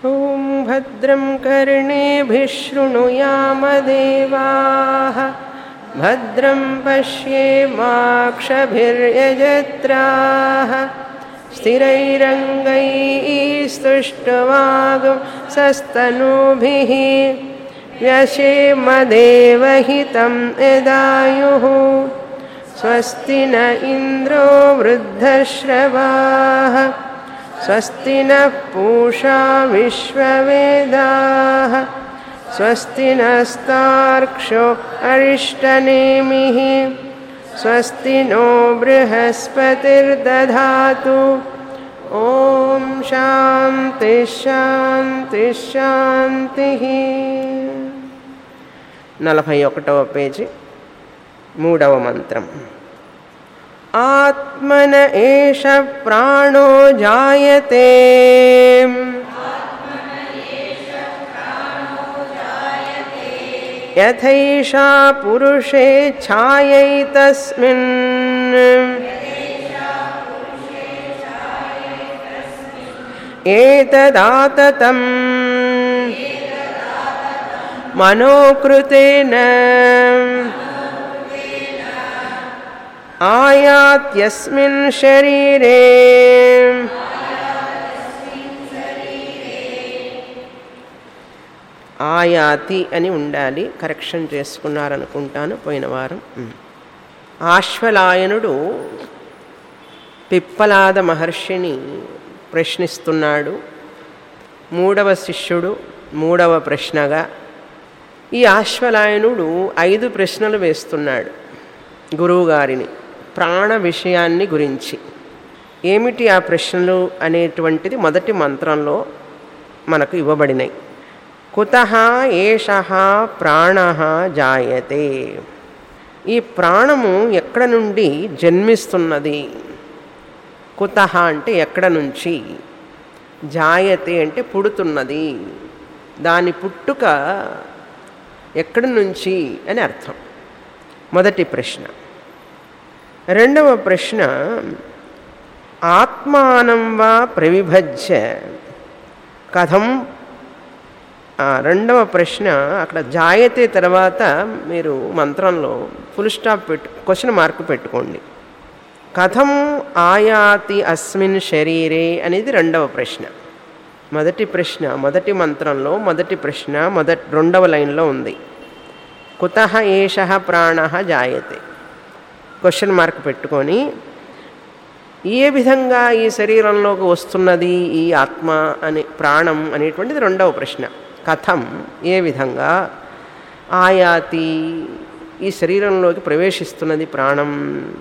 ॐ भद्रं कर्णेभिः शृणुयामदेवाः भद्रं पश्येमाक्षभिर्यजत्राः स्थिरैरङ्गैस्तुष्टवागं सस्तनूभिः व्यशेमदेवहितं यदायुः स्वस्ति न इन्द्रो वृद्धश्रवाः स्वस्ति नः पूषा विश्ववेदाः स्वस्ति नस्तार्क्ष्यो अरिष्टनेमिः स्वस्ति नो बृहस्पतिर्दधातु ॐ శాంతిశాంతిశాంతి నలభై ఒకటవ పేజీ మూడవ మంత్రం ఆత్మన ఏష ప్రాణో జాయతే యథైషా పురుషే ఛాయైతస్మిన్ ఏతదాతతం మనోకృతేన ఆయాత్యస్మిన్ శరీరే ఆయాతి అని ఉండాలి కరెక్షన్ చేసుకున్నారనుకుంటాను పోయిన వారం ఆశ్వలాయనుడు పిప్పలాద మహర్షిని ప్రశ్నిస్తున్నాడు మూడవ శిష్యుడు మూడవ ప్రశ్నగా ఈ ఆశ్వలాయనుడు ఐదు ప్రశ్నలు వేస్తున్నాడు గురువుగారిని ప్రాణ విషయాన్ని గురించి ఏమిటి ఆ ప్రశ్నలు అనేటువంటిది మొదటి మంత్రంలో మనకు ఇవ్వబడినాయి కుత ఏష ప్రాణ జాయతే ఈ ప్రాణము ఎక్కడ నుండి జన్మిస్తున్నది కుత అంటే ఎక్కడ నుంచి జాయతే అంటే పుడుతున్నది దాని పుట్టుక ఎక్కడి నుంచి అని అర్థం మొదటి ప్రశ్న రెండవ ప్రశ్న ఆత్మానం వా ప్రవిభజ్య కథం రెండవ ప్రశ్న అక్కడ జాయతే తర్వాత మీరు మంత్రంలో ఫుల్ స్టాప్ పెట్టు క్వశ్చన్ మార్క్ పెట్టుకోండి కథం ఆయాతి అస్మిన్ శరీరే అనేది రెండవ ప్రశ్న మొదటి ప్రశ్న మొదటి మంత్రంలో మొదటి ప్రశ్న మొదటి రెండవ లైన్లో ఉంది కుత ఏష ప్రాణ జాయతే క్వశ్చన్ మార్క్ పెట్టుకొని ఏ విధంగా ఈ శరీరంలోకి వస్తున్నది ఈ ఆత్మ అనే ప్రాణం అనేటువంటిది రెండవ ప్రశ్న కథం ఏ విధంగా ఆయాతి ఈ శరీరంలోకి ప్రవేశిస్తున్నది ప్రాణం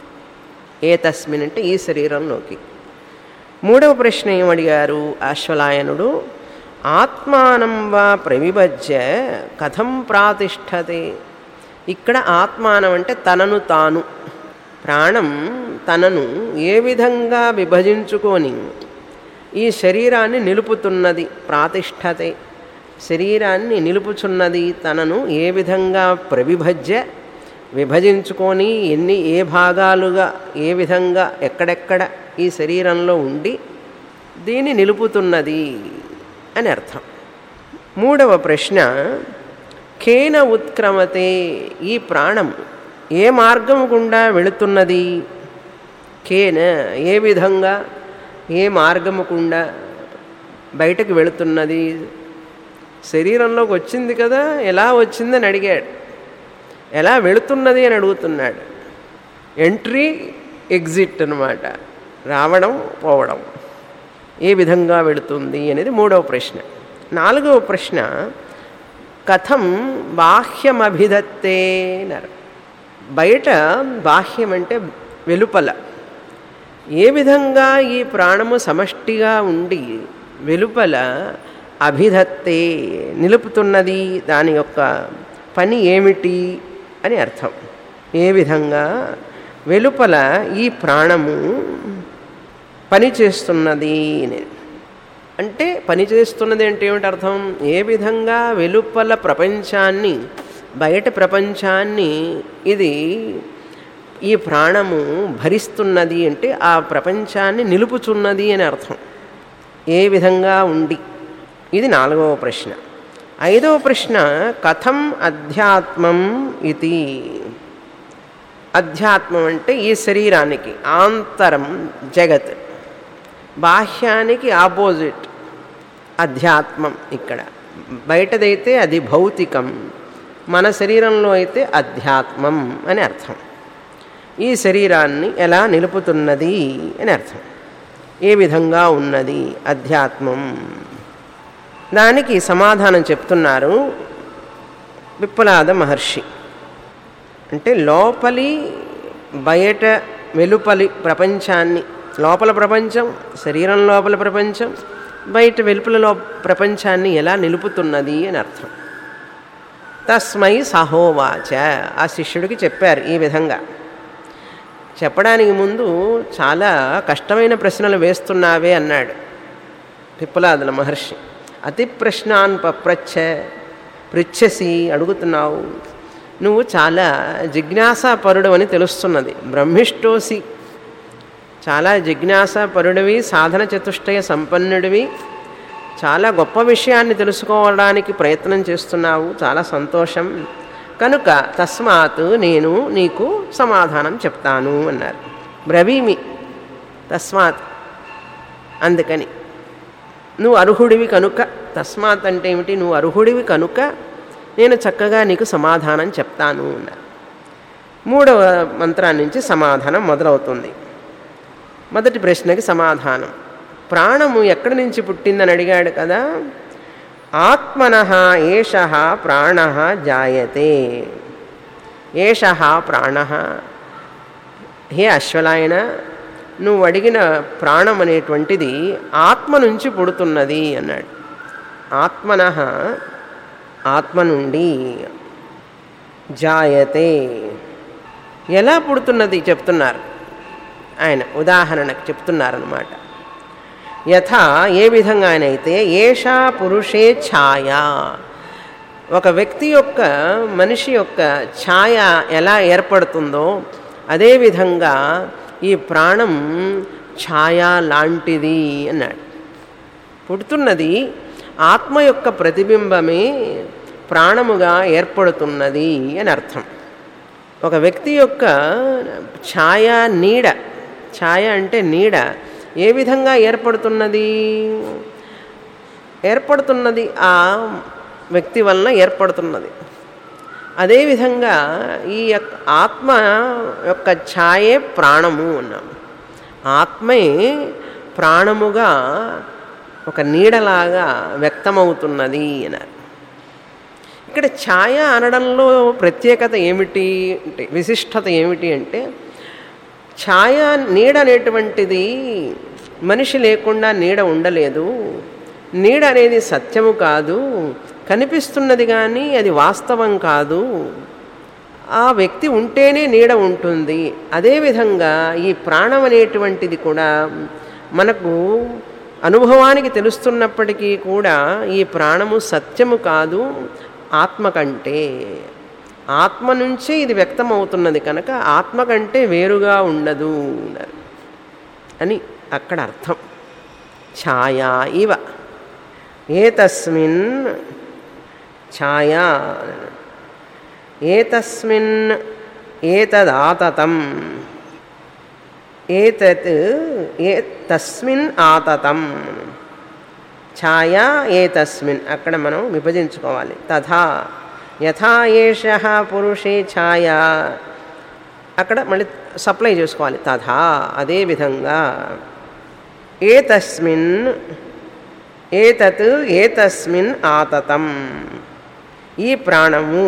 ఏ తస్మిన్ అంటే ఈ శరీరంలోకి మూడవ ప్రశ్న ఏమడిగారు అశ్వలాయనుడు ఆత్మానం వా ప్రవిభజ్య కథం ప్రాతిష్టతే ఇక్కడ ఆత్మానం అంటే తనను తాను ప్రాణం తనను ఏ విధంగా విభజించుకొని ఈ శరీరాన్ని నిలుపుతున్నది ప్రాతిష్టతే శరీరాన్ని నిలుపుచున్నది తనను ఏ విధంగా ప్రవిభజ్య విభజించుకొని ఎన్ని ఏ భాగాలుగా ఏ విధంగా ఎక్కడెక్కడ ఈ శరీరంలో ఉండి దీన్ని నిలుపుతున్నది అని అర్థం మూడవ ప్రశ్న కేన ఉత్క్రమతే ఈ ప్రాణం ఏ మార్గం గుండా వెళుతున్నది కేన ఏ విధంగా ఏ మార్గము గుండా బయటకు వెళుతున్నది శరీరంలోకి వచ్చింది కదా ఎలా వచ్చిందని అడిగాడు ఎలా వెళుతున్నది అని అడుగుతున్నాడు ఎంట్రీ ఎగ్జిట్ అనమాట రావడం పోవడం ఏ విధంగా వెళుతుంది అనేది మూడవ ప్రశ్న నాలుగవ ప్రశ్న కథం బాహ్యమభిధత్తే అన్నారు బయట బాహ్యం అంటే వెలుపల ఏ విధంగా ఈ ప్రాణము సమష్టిగా ఉండి వెలుపల అభిధత్తే నిలుపుతున్నది దాని యొక్క పని ఏమిటి అని అర్థం ఏ విధంగా వెలుపల ఈ ప్రాణము పని చేస్తున్నది అంటే పని చేస్తున్నది అంటే ఏమిటి అర్థం ఏ విధంగా వెలుపల ప్రపంచాన్ని బయట ప్రపంచాన్ని ఇది ఈ ప్రాణము భరిస్తున్నది అంటే ఆ ప్రపంచాన్ని నిలుపుచున్నది అని అర్థం ఏ విధంగా ఉండి ఇది నాలుగవ ప్రశ్న ఐదవ ప్రశ్న కథం అధ్యాత్మం ఇది అధ్యాత్మం అంటే ఈ శరీరానికి ఆంతరం జగత్ బాహ్యానికి ఆపోజిట్ అధ్యాత్మం ఇక్కడ బయటదైతే అది భౌతికం మన శరీరంలో అయితే అధ్యాత్మం అని అర్థం ఈ శరీరాన్ని ఎలా నిలుపుతున్నది అని అర్థం ఏ విధంగా ఉన్నది అధ్యాత్మం దానికి సమాధానం చెప్తున్నారు విప్లవాద మహర్షి అంటే లోపలి బయట వెలుపలి ప్రపంచాన్ని లోపల ప్రపంచం శరీరం లోపల ప్రపంచం బయట వెలుపల లో ప్రపంచాన్ని ఎలా నిలుపుతున్నది అని అర్థం తస్మై సహోవాచ ఆ శిష్యుడికి చెప్పారు ఈ విధంగా చెప్పడానికి ముందు చాలా కష్టమైన ప్రశ్నలు వేస్తున్నావే అన్నాడు పిప్పలాదుల మహర్షి అతి ప్రశ్నాన్ పప్రచ్ఛ పృచ్ఛసి అడుగుతున్నావు నువ్వు చాలా జిజ్ఞాసాపరుడు అని తెలుస్తున్నది బ్రహ్మిష్టోసి చాలా జిజ్ఞాసాపరుడివి సాధన చతుష్టయ సంపన్నుడివి చాలా గొప్ప విషయాన్ని తెలుసుకోవడానికి ప్రయత్నం చేస్తున్నావు చాలా సంతోషం కనుక తస్మాత్ నేను నీకు సమాధానం చెప్తాను అన్నారు బ్రవీమి తస్మాత్ అందుకని నువ్వు అర్హుడివి కనుక తస్మాత్ అంటే ఏమిటి నువ్వు అర్హుడివి కనుక నేను చక్కగా నీకు సమాధానం చెప్తాను అన్నారు మూడవ మంత్రాన్ని నుంచి సమాధానం మొదలవుతుంది మొదటి ప్రశ్నకి సమాధానం ప్రాణము ఎక్కడి నుంచి పుట్టిందని అడిగాడు కదా ఆత్మన ఏష ప్రాణ జాయతే ఏష ప్రాణ హే అశ్వలాయన నువ్వు అడిగిన ప్రాణం అనేటువంటిది ఆత్మ నుంచి పుడుతున్నది అన్నాడు ఆత్మన ఆత్మ నుండి జాయతే ఎలా పుడుతున్నది చెప్తున్నారు ఆయన ఉదాహరణకు చెప్తున్నారనమాట యథా ఏ విధంగానైతే ఏషా పురుషే ఛాయ ఒక వ్యక్తి యొక్క మనిషి యొక్క ఛాయ ఎలా ఏర్పడుతుందో అదేవిధంగా ఈ ప్రాణం ఛాయ లాంటిది అన్నాడు పుడుతున్నది ఆత్మ యొక్క ప్రతిబింబమే ప్రాణముగా ఏర్పడుతున్నది అని అర్థం ఒక వ్యక్తి యొక్క ఛాయ నీడ ఛాయ అంటే నీడ ఏ విధంగా ఏర్పడుతున్నది ఏర్పడుతున్నది ఆ వ్యక్తి వలన ఏర్పడుతున్నది అదేవిధంగా ఈ యొక్క ఆత్మ యొక్క ఛాయే ప్రాణము అన్నాం ఆత్మే ప్రాణముగా ఒక నీడలాగా వ్యక్తమవుతున్నది అన్నారు ఇక్కడ ఛాయ అనడంలో ప్రత్యేకత ఏమిటి అంటే విశిష్టత ఏమిటి అంటే ఛాయ నీడ అనేటువంటిది మనిషి లేకుండా నీడ ఉండలేదు నీడ అనేది సత్యము కాదు కనిపిస్తున్నది కానీ అది వాస్తవం కాదు ఆ వ్యక్తి ఉంటేనే నీడ ఉంటుంది అదేవిధంగా ఈ ప్రాణం అనేటువంటిది కూడా మనకు అనుభవానికి తెలుస్తున్నప్పటికీ కూడా ఈ ప్రాణము సత్యము కాదు ఆత్మ కంటే ఆత్మ నుంచే ఇది వ్యక్తమవుతున్నది కనుక ఆత్మ కంటే వేరుగా ఉండదు అని అక్కడ అర్థం ఛాయా ఇవ ఏతస్మిన్ ఛాయా ఏతస్మిన్ ఏతదాతతం ఏతత్ ఏ తస్మిన్ ఆతతం ఛాయా ఏతస్మిన్ అక్కడ మనం విభజించుకోవాలి తథా యథా ఏష పురుషే ఛాయా అక్కడ మళ్ళీ సప్లై చేసుకోవాలి తథా అదేవిధంగా ఏతస్మిన్ ఏతత్ ఏతస్మిన్ ఆతతం ఈ ప్రాణము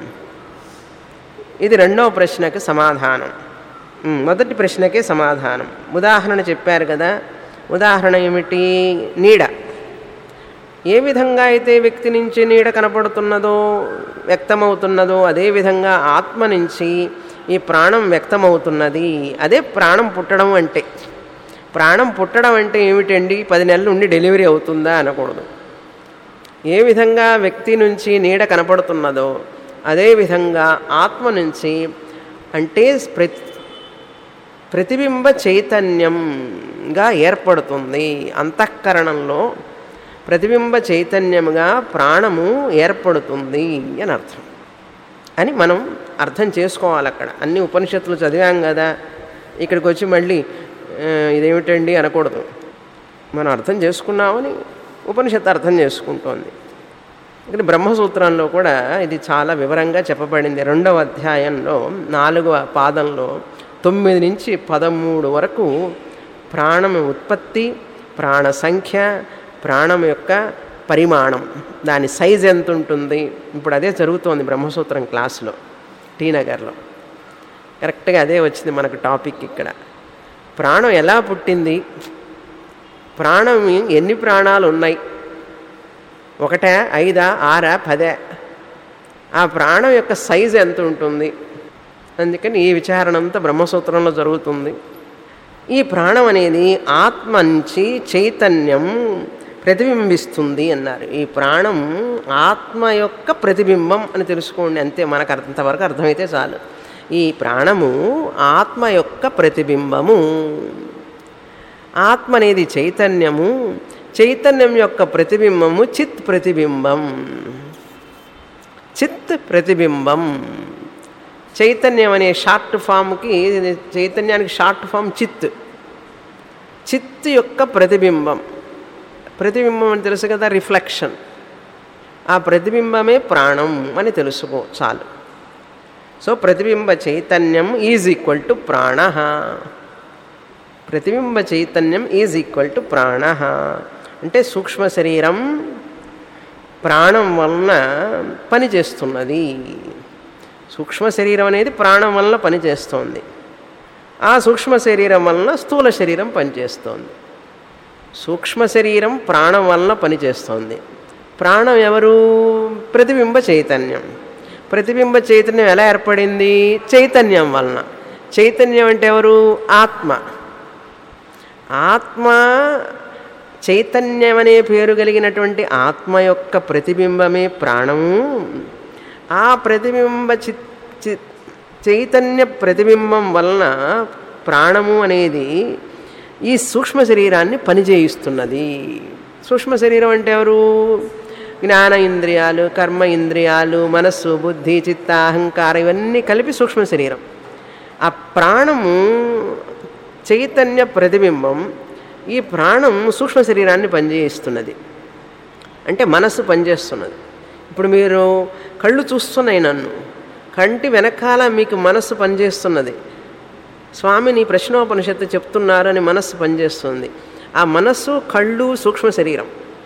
ఇది రెండవ ప్రశ్నకి సమాధానం ఉమ్, మొదటి ప్రశ్నకే సమాధానం ఉదాహరణ చెప్పారు కదా ఉదాహరణ ఏమిటి నీడ ఏ విధంగా అయితే వ్యక్తి నుంచి నీడ కనపడుతున్నదో వ్యక్తమవుతున్నదో అదేవిధంగా ఆత్మ నుంచి ఈ ప్రాణం వ్యక్తమవుతున్నది అదే ప్రాణం పుట్టడం అంటే ప్రాణం పుట్టడం అంటే ఏమిటండి పది నెలలు ఉండి డెలివరీ అవుతుందా అనకూడదు ఏ విధంగా వ్యక్తి నుంచి నీడ కనపడుతున్నదో అదేవిధంగా ఆత్మ నుంచి అంటే ప్రతి ప్రతిబింబ చైతన్యంగా ఏర్పడుతుంది అంతఃకరణంలో ప్రతిబింబ చైతన్యముగా ప్రాణము ఏర్పడుతుంది అని అర్థం అని మనం అర్థం చేసుకోవాలి అక్కడ అన్ని ఉపనిషత్తులు చదివాం కదా ఇక్కడికి వచ్చి మళ్ళీ "ఆ, ఇదేమిటండి అనకూడదు మనం అర్థం చేసుకున్నామని ఉపనిషత్తు అర్థం చేసుకుంటోంది ఇక్కడ బ్రహ్మసూత్రంలో కూడా ఇది చాలా వివరంగా చెప్పబడింది రెండవ అధ్యాయంలో నాలుగవ పాదంలో తొమ్మిది నుంచి పదమూడు వరకు ప్రాణం ఉత్పత్తి ప్రాణ సంఖ్య ప్రాణం యొక్క పరిమాణం దాని సైజ్ ఎంత ఉంటుంది ఇప్పుడు అదే జరుగుతోంది బ్రహ్మసూత్రం క్లాసులో టీ నగర్లో కరెక్ట్గా అదే వచ్చింది మనకు టాపిక్ ఇక్కడ ప్రాణం ఎలా పుట్టింది ప్రాణం ఎన్ని ప్రాణాలు ఉన్నాయి ఒకటే ఐదా ఆరా పదే ఆ ప్రాణం యొక్క సైజు ఎంత ఉంటుంది అందుకని ఈ విచారణ అంతా బ్రహ్మసూత్రంలో జరుగుతుంది ఈ ప్రాణం అనేది ఆత్మ నుంచి చైతన్యం ప్రతిబింబిస్తుంది అన్నారు ఈ ప్రాణం ఆత్మ యొక్క ప్రతిబింబం అని తెలుసుకోండి అంతే మనకు అంతవరకు అర్థమైతే చాలు ఈ ప్రాణము ఆత్మ యొక్క ప్రతిబింబము ఆత్మ అనేది చైతన్యము చైతన్యం యొక్క ప్రతిబింబము చిత్ ప్రతిబింబం చిత్ ప్రతిబింబం చైతన్యం అనే షార్ట్ ఫామ్కి చైతన్యానికి షార్ట్ ఫామ్ చిత్ చిత్ యొక్క ప్రతిబింబం ప్రతిబింబం అని తెలుసు కదా రిఫ్లెక్షన్ ఆ ప్రతిబింబమే ప్రాణం అని తెలుసుకో చాలు సో ప్రతిబింబ చైతన్యం ఈజ్ ఈక్వల్ టు ప్రాణ ప్రతిబింబ చైతన్యం ఈజ్ ఈక్వల్ టు ప్రాణ అంటే సూక్ష్మ శరీరం ప్రాణం వలన పనిచేస్తున్నది సూక్ష్మ శరీరం అనేది ప్రాణం వలన పనిచేస్తోంది ఆ సూక్ష్మ శరీరం వలన స్థూల శరీరం పనిచేస్తోంది సూక్ష్మ శరీరం ప్రాణం వలన పనిచేస్తోంది ప్రాణం ఎవరు ప్రతిబింబ చైతన్యం ప్రతిబింబ చైతన్యం ఎలా ఏర్పడింది చైతన్యం వలన చైతన్యం అంటే ఎవరు ఆత్మ ఆత్మ చైతన్యం అనే పేరు కలిగినటువంటి ఆత్మ యొక్క ప్రతిబింబమే ప్రాణము ఆ ప్రతిబింబ చి చి- చైతన్య ప్రతిబింబం వలన ప్రాణము అనేది ఈ సూక్ష్మ శరీరాన్ని పనిచేయిస్తున్నది సూక్ష్మ శరీరం అంటే ఎవరు జ్ఞాన ఇంద్రియాలు కర్మ ఇంద్రియాలు మనస్సు బుద్ధి చిత్త అహంకారం ఇవన్నీ కలిపి సూక్ష్మ శరీరం ఆ ప్రాణము చైతన్య ప్రతిబింబం ఈ ప్రాణం సూక్ష్మ శరీరాన్ని పనిచేయిస్తున్నది అంటే మనస్సు పనిచేస్తున్నది ఇప్పుడు మీరు కళ్ళు చూస్తున్నాయి నన్ను కంటి వెనకాల మీకు మనస్సు పనిచేస్తున్నది స్వామిని ప్రశ్నోపనిషత్తు చెప్తున్నారు అని మనస్సు పనిచేస్తుంది ఆ మనస్సు కళ్ళు సూక్ష్మ శరీరం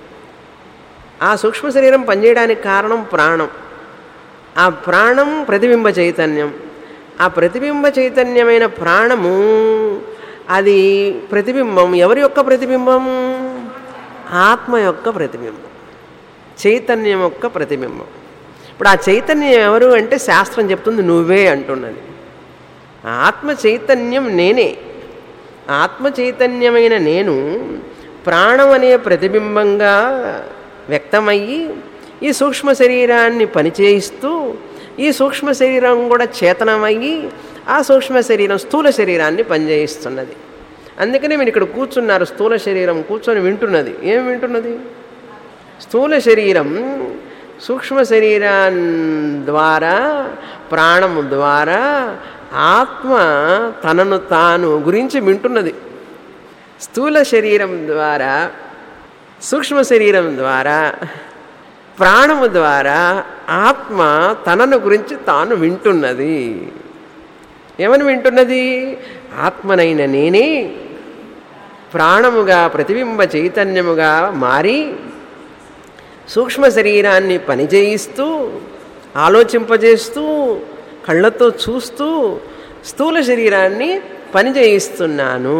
ఆ సూక్ష్మ శరీరం పనిచేయడానికి కారణం ప్రాణం ఆ ప్రాణం ప్రతిబింబ చైతన్యం ఆ ప్రతిబింబ చైతన్యమైన ప్రాణము అది ప్రతిబింబం ఎవరి యొక్క ప్రతిబింబం ఆత్మ యొక్క ప్రతిబింబం చైతన్యం యొక్క ప్రతిబింబం ఇప్పుడు ఆ చైతన్యం ఎవరు అంటే శాస్త్రం చెప్తుంది నువ్వే అంటున్నది ఆత్మ చైతన్యం నేనే ఆత్మ చైతన్యమైన నేను ప్రాణం అనే ప్రతిబింబంగా వ్యక్తమయ్యి ఈ సూక్ష్మ శరీరాన్ని పనిచేయిస్తూ ఈ సూక్ష్మ శరీరం కూడా చేతనమయ్యి ఆ సూక్ష్మ శరీరం స్థూల శరీరాన్ని పనిచేయిస్తున్నది అందుకనే మీరు ఇక్కడ కూర్చున్నారు స్థూల శరీరం కూర్చొని వింటున్నది ఏం వింటున్నది స్థూల శరీరం సూక్ష్మ శరీరం ద్వారా ప్రాణము ద్వారా ఆత్మ తనను తాను గురించి వింటున్నది స్థూల శరీరం ద్వారా సూక్ష్మ శరీరం ద్వారా ప్రాణము ద్వారా ఆత్మ తనను గురించి తాను వింటున్నది ఏమని వింటున్నది ఆత్మనైన నేనే ప్రాణముగా ప్రతిబింబ చైతన్యముగా మారి సూక్ష్మ శరీరాన్ని పనిచేయిస్తూ ఆలోచింపజేస్తూ కళ్ళతో చూస్తూ స్థూల శరీరాన్ని పనిచేయిస్తున్నాను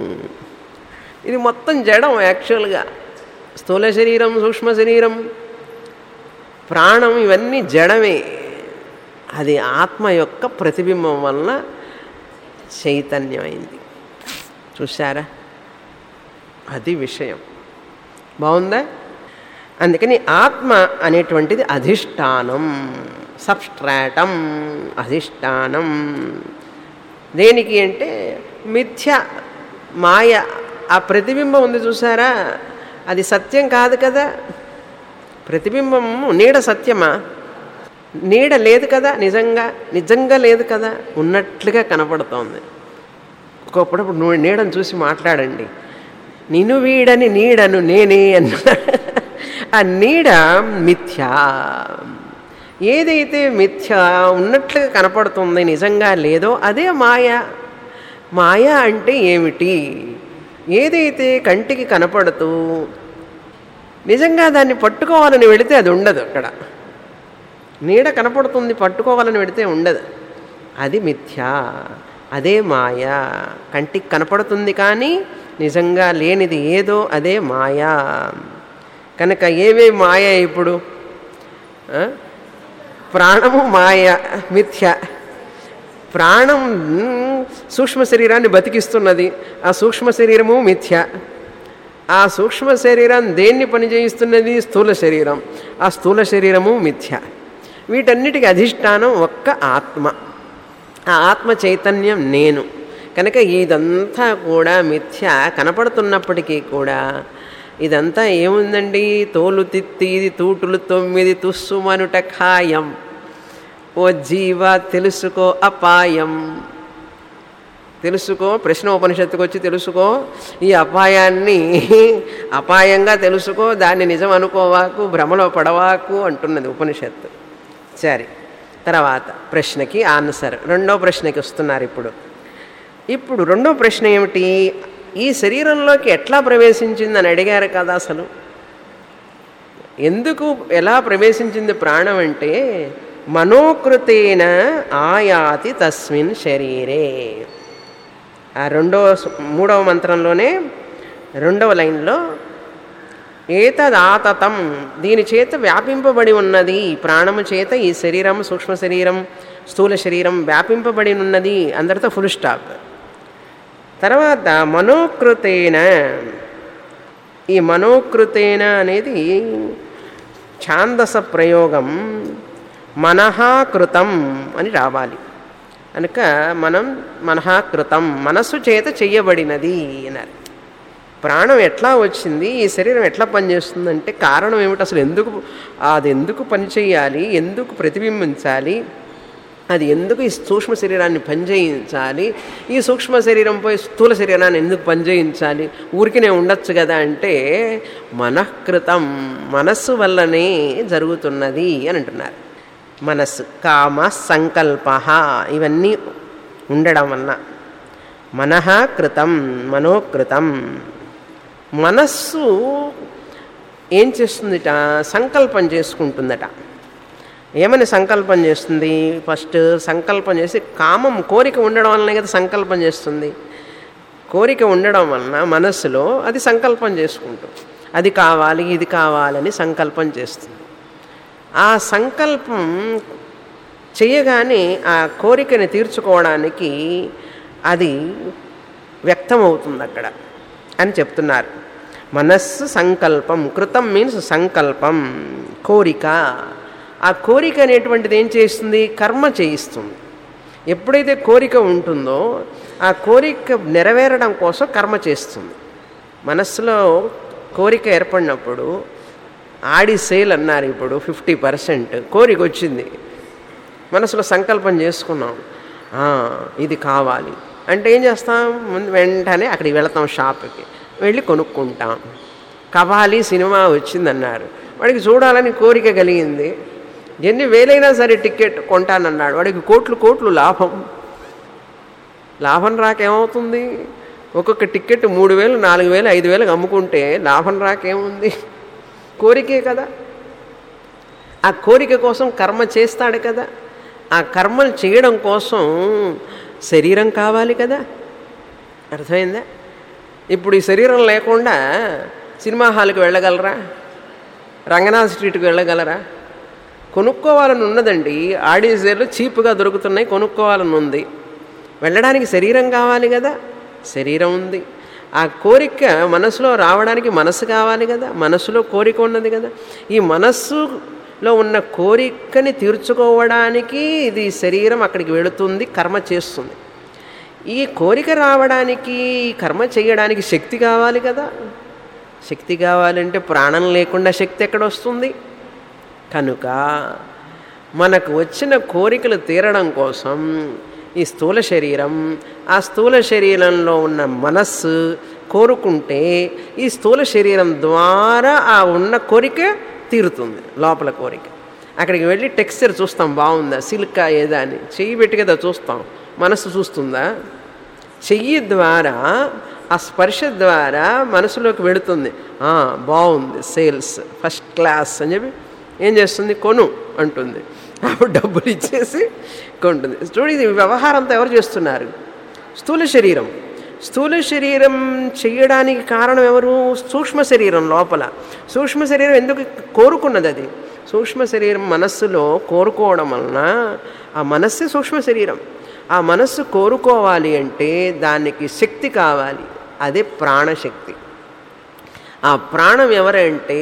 ఇది మొత్తం జడం యాక్చువల్గా స్థూల శరీరం సూక్ష్మ శరీరం ప్రాణం ఇవన్నీ జడమే అది ఆత్మ యొక్క ప్రతిబింబం వలన చైతన్యమైంది చూసారా అది విషయం బాగుందా అందుకని ఆత్మ అనేటువంటిది అధిష్టానం సబ్స్ట్రాటం అధిష్టానం దేనికి అంటే మిథ్య మాయ ఆ ప్రతిబింబం ఉంది చూసారా అది సత్యం కాదు కదా ప్రతిబింబం నీడ సత్యమా నీడ లేదు కదా నిజంగా నిజంగా లేదు కదా ఉన్నట్లుగా కనపడుతోంది ఒక్కొక్కడప్పుడు నువ్వు నీడను చూసి మాట్లాడండి నిన్ను వీడని నీడను నేనే అన్న ఆ నీడ మిథ్యా ఏదైతే మిథ్య ఉన్నట్లుగా కనపడుతుంది నిజంగా లేదో అదే మాయ మాయ అంటే ఏమిటి ఏదైతే కంటికి కనపడుతూ నిజంగా దాన్ని పట్టుకోవాలని వెళితే అది ఉండదు అక్కడ నీడ కనపడుతుంది పట్టుకోవాలని పెడితే ఉండదు అది మిథ్యా అదే మాయ కంటికి కనపడుతుంది కానీ నిజంగా లేనిది ఏదో అదే మాయా కనుక ఏవే మాయ ఇప్పుడు ఆ? ప్రాణము మాయ మిథ్య ప్రాణం మ్, సూక్ష్మ శరీరాన్ని బతికిస్తున్నది ఆ సూక్ష్మ శరీరము మిథ్య ఆ సూక్ష్మ శరీరం దేన్ని పనిచేయిస్తున్నది స్థూల శరీరం ఆ స్థూల శరీరము మిథ్య వీటన్నిటికి అధిష్టానం ఒక్క ఆత్మ ఆ ఆత్మ చైతన్యం నేను కనుక ఇదంతా కూడా మిథ్య కనపడుతున్నప్పటికీ కూడా ఇదంతా ఏముందండి తోలు తిత్తి ఇది తూటులు తొమ్మిది తుస్సుమనుట ఖాయం ఓ జీవ తెలుసుకో అపాయం తెలుసుకో ప్రశ్న ఉపనిషత్తుకు వచ్చి తెలుసుకో ఈ అపాయాన్ని అపాయంగా తెలుసుకో దాన్ని నిజం అనుకోవాకు భ్రమలో పడవాకు అంటున్నది ఉపనిషత్తు సరే తర్వాత ప్రశ్నకి ఆన్సర్ రెండో ప్రశ్నకి వస్తున్నారు ఇప్పుడు ఇప్పుడు రెండో ప్రశ్న ఏమిటి ఈ శరీరంలోకి ఎట్లా ప్రవేశించిందని అడిగారు కదా అసలు ఎందుకు ఎలా ప్రవేశించింది ప్రాణం అంటే మనోకృతేన ఆయాతి తస్మిన్ శరీరే ఆ రెండవ సు- మూడవ మంత్రంలోనే రెండవ లైన్లో ఏతదాతతం దీని చేత వ్యాపింపబడి ఉన్నది ఈ ప్రాణము చేత ఈ శరీరం సూక్ష్మ శరీరం స్థూల శరీరం వ్యాపింపబడి ఉన్నది అందరితో ఫుల్ స్టాప్ తర్వాత మనోకృతేన ఈ మనోకృతేన అనేది ఛాందస ప్రయోగం మనహాకృతం అని రావాలి కనుక మనం మనహాకృతం మనస్సు చేత చెయ్యబడినది అన్నారు ప్రాణం ఎట్లా వచ్చింది ఈ శరీరం ఎట్లా పనిచేస్తుందంటే కారణం ఏమిటి అసలు ఎందుకు అది ఎందుకు పనిచేయాలి ఎందుకు ప్రతిబింబించాలి అది ఎందుకు ఈ సూక్ష్మ శరీరాన్ని పనిచేయించాలి ఈ సూక్ష్మ శరీరంపై స్థూల శరీరాన్ని ఎందుకు పనిచేయించాలి ఊరికినే ఉండొచ్చు కదా అంటే మనఃకృతం మనస్సు వల్లనే జరుగుతున్నది అని అంటున్నారు మనస్సు కామ సంకల్ప ఇవన్నీ ఉండడం వలన మనః కృతం మనోకృతం మనస్సు ఏం చేస్తుందిట సంకల్పం చేసుకుంటుందట ఏమని సంకల్పం చేస్తుంది ఫస్ట్ సంకల్పం చేసి కామం కోరిక ఉండడం వలనే కదా సంకల్పం చేస్తుంది కోరిక ఉండడం వలన మనస్సులో అది సంకల్పం చేసుకుంటుంది అది కావాలి ఇది కావాలని సంకల్పం చేస్తుంది ఆ సంకల్పం చేయగానే ఆ కోరికని తీర్చుకోవడానికి అది వ్యక్తమవుతుంది అక్కడ అని చెప్తున్నారు మనస్సు సంకల్పం కృతం మీన్స్ సంకల్పం కోరిక ఆ కోరిక అనేటువంటిది ఏం చేస్తుంది కర్మ చేయిస్తుంది ఎప్పుడైతే కోరిక ఉంటుందో ఆ కోరిక నెరవేరడం కోసం కర్మ చేస్తుంది మనస్సులో కోరిక ఏర్పడినప్పుడు ఆడి సేల్ అన్నారు ఇప్పుడు ఫిఫ్టీ పర్సెంట్ కోరిక వచ్చింది మనసులో సంకల్పం చేసుకున్నాం "ఆ, ఇది కావాలి అంటే ఏం చేస్తాం ముందు వెంటనే అక్కడికి వెళతాం షాప్కి వెళ్ళి కొనుక్కుంటాం కవాలి సినిమా వచ్చిందన్నారు వాడికి చూడాలని కోరిక కలిగింది ఎన్ని వేలైనా సరే టికెట్ కొంటానన్నాడు వాడికి కోట్లు కోట్లు లాభం లాభం రాకేమవుతుంది ఒక్కొక్క టికెట్ మూడు వేలు నాలుగు వేలు ఐదు వేలకు అమ్ముకుంటే లాభం రాకేముంది కోరికే కదా ఆ కోరిక కోసం కర్మ చేస్తాడు కదా ఆ కర్మలు చేయడం కోసం శరీరం కావాలి కదా అర్థమైందా ఇప్పుడు ఈ శరీరం లేకుండా సినిమా హాల్కి వెళ్ళగలరా రంగనాథ్ స్ట్రీట్కి వెళ్ళగలరా కొనుక్కోవాలని ఉన్నదండి ఆడీజేలు చీప్గా దొరుకుతున్నాయి కొనుక్కోవాలని ఉంది వెళ్ళడానికి శరీరం కావాలి కదా శరీరం ఉంది ఆ కోరిక మనసులో రావడానికి మనసు కావాలి కదా మనసులో కోరిక ఉన్నది కదా ఈ మనస్సులో ఉన్న కోరికని తీర్చుకోవడానికి ఇది శరీరం అక్కడికి వెళుతుంది కర్మ చేస్తుంది ఈ కోరిక రావడానికి ఈ కర్మ చేయడానికి శక్తి కావాలి కదా శక్తి కావాలంటే ప్రాణం లేకుండా శక్తి ఎక్కడ వస్తుంది కనుక మనకు వచ్చిన కోరికలు తీరడం కోసం ఈ స్థూల శరీరం ఆ స్థూల శరీరంలో ఉన్న మనస్సు కోరుకుంటే ఈ స్థూల శరీరం ద్వారా ఆ ఉన్న కోరిక తీరుతుంది లోపల కోరిక అక్కడికి వెళ్ళి టెక్స్చర్ చూస్తాం బాగుందా సిల్కా ఏదా అని చెయ్యి పెట్టి కదా చూస్తాం మనస్సు చూస్తుందా చెయ్యి ద్వారా ఆ స్పర్శ ద్వారా మనసులోకి వెళుతుంది "ఆ, బాగుంది సేల్స్ ఫస్ట్ క్లాస్ అని చెప్పి ఏం చేస్తుంది కొను అంటుంది అప్పుడు డబ్బులు ఇచ్చేసి కొంటుంది చూడు ఇది వ్యవహారంతో ఎవరు చేస్తున్నారు స్థూల శరీరం స్థూల శరీరం చేయడానికి కారణం ఎవరు సూక్ష్మ శరీరం లోపల సూక్ష్మ శరీరం ఎందుకు కోరుకున్నది అది సూక్ష్మ శరీరం మనస్సులో కోరుకోవడం వలన ఆ మనస్సే సూక్ష్మ శరీరం ఆ మనస్సు కోరుకోవాలి అంటే దానికి శక్తి కావాలి అదే ప్రాణశక్తి ఆ ప్రాణం ఎవరంటే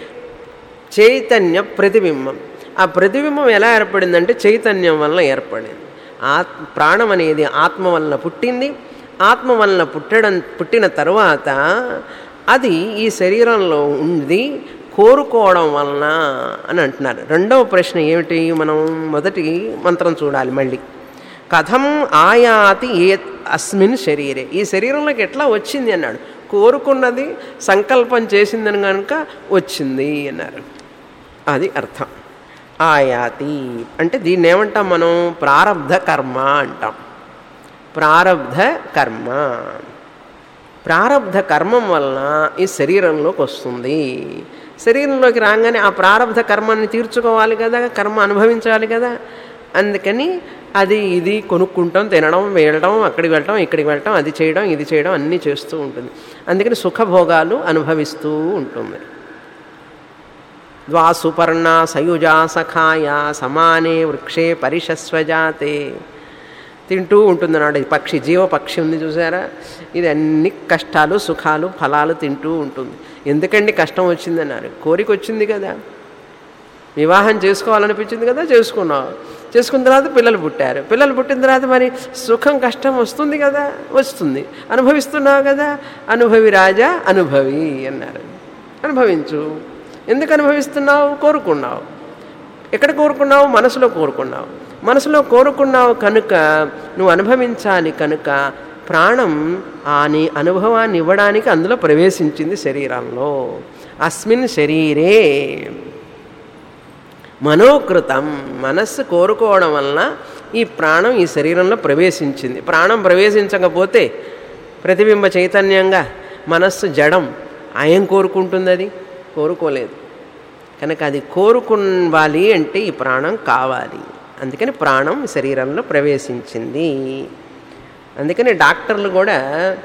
చైతన్య ప్రతిబింబం ఆ ప్రతిబింబం ఎలా ఏర్పడిందంటే చైతన్యం వలన ఏర్పడింది ఆత్ ప్రాణం అనేది ఆత్మ వలన పుట్టింది ఆత్మ వలన పుట్టడం పుట్టిన తర్వాత అది ఈ శరీరంలో ఉంది కోరుకోవడం వలన అని అంటున్నారు రెండవ ప్రశ్న ఏమిటి మనం మొదటి మంత్రం చూడాలి మళ్ళీ కథం ఆయాతి ఏ అస్మిన్ శరీరే ఈ శరీరంలోకి ఎట్లా వచ్చింది అన్నాడు కోరుకున్నది సంకల్పం చేసిందని కనుక వచ్చింది అన్నారు అది అర్థం ఆయాతి అంటే దీన్ని ఏమంటాం మనం ప్రారబ్ధ కర్మ అంటాం ప్రారబ్ధ కర్మ ప్రారబ్ధ కర్మం వలన ఈ శరీరంలోకి వస్తుంది శరీరంలోకి రాగానే ఆ ప్రారబ్ధ కర్మాన్ని తీర్చుకోవాలి కదా కర్మ అనుభవించాలి కదా అందుకని అది ఇది కొనుక్కుంటాం తినడం వెళ్ళడం అక్కడికి వెళ్ళటం ఇక్కడికి వెళ్ళటం అది చేయడం ఇది చేయడం అన్నీ చేస్తూ ఉంటుంది అందుకని సుఖభోగాలు అనుభవిస్తూ ఉంటుంది ద్వా సుపర్ణ సయుజా సఖాయ సమానే వృక్షే పరిషస్వజాతే తింటూ ఉంటుంది అన్నాడు ఈ పక్షి జీవ పక్షి ఉంది చూసారా ఇది అన్ని కష్టాలు సుఖాలు ఫలాలు తింటూ ఉంటుంది ఎందుకండి కష్టం వచ్చిందన్నారు కోరిక వచ్చింది కదా వివాహం చేసుకోవాలనిపించింది కదా చేసుకున్నావు చేసుకున్న తర్వాత పిల్లలు పుట్టారు పిల్లలు పుట్టిన తర్వాత మరి సుఖం కష్టం వస్తుంది కదా వస్తుంది అనుభవిస్తున్నావు కదా అనుభవి రాజా అనుభవి అన్నారు అనుభవించు ఎందుకు అనుభవిస్తున్నావు కోరుకున్నావు ఎక్కడ కోరుకున్నావు మనసులో కోరుకున్నావు మనసులో కోరుకున్నావు కనుక నువ్వు అనుభవించాలి కనుక ప్రాణం ఆ నీ అనుభవాన్ని ఇవ్వడానికి అందులో ప్రవేశించింది శరీరంలో అస్మిన్ శరీరే మనోకృతం మనస్సు కోరుకోవడం వలన ఈ ప్రాణం ఈ శరీరంలో ప్రవేశించింది ప్రాణం ప్రవేశించకపోతే ప్రతిబింబ చైతన్యంగా మనస్సు జడం ఆయం కోరుకుంటుంది అది కోరుకోలేదు కనుక అది కోరుకోవాలి అంటే ఈ ప్రాణం కావాలి అందుకని ప్రాణం శరీరంలో ప్రవేశించింది అందుకని డాక్టర్లు కూడా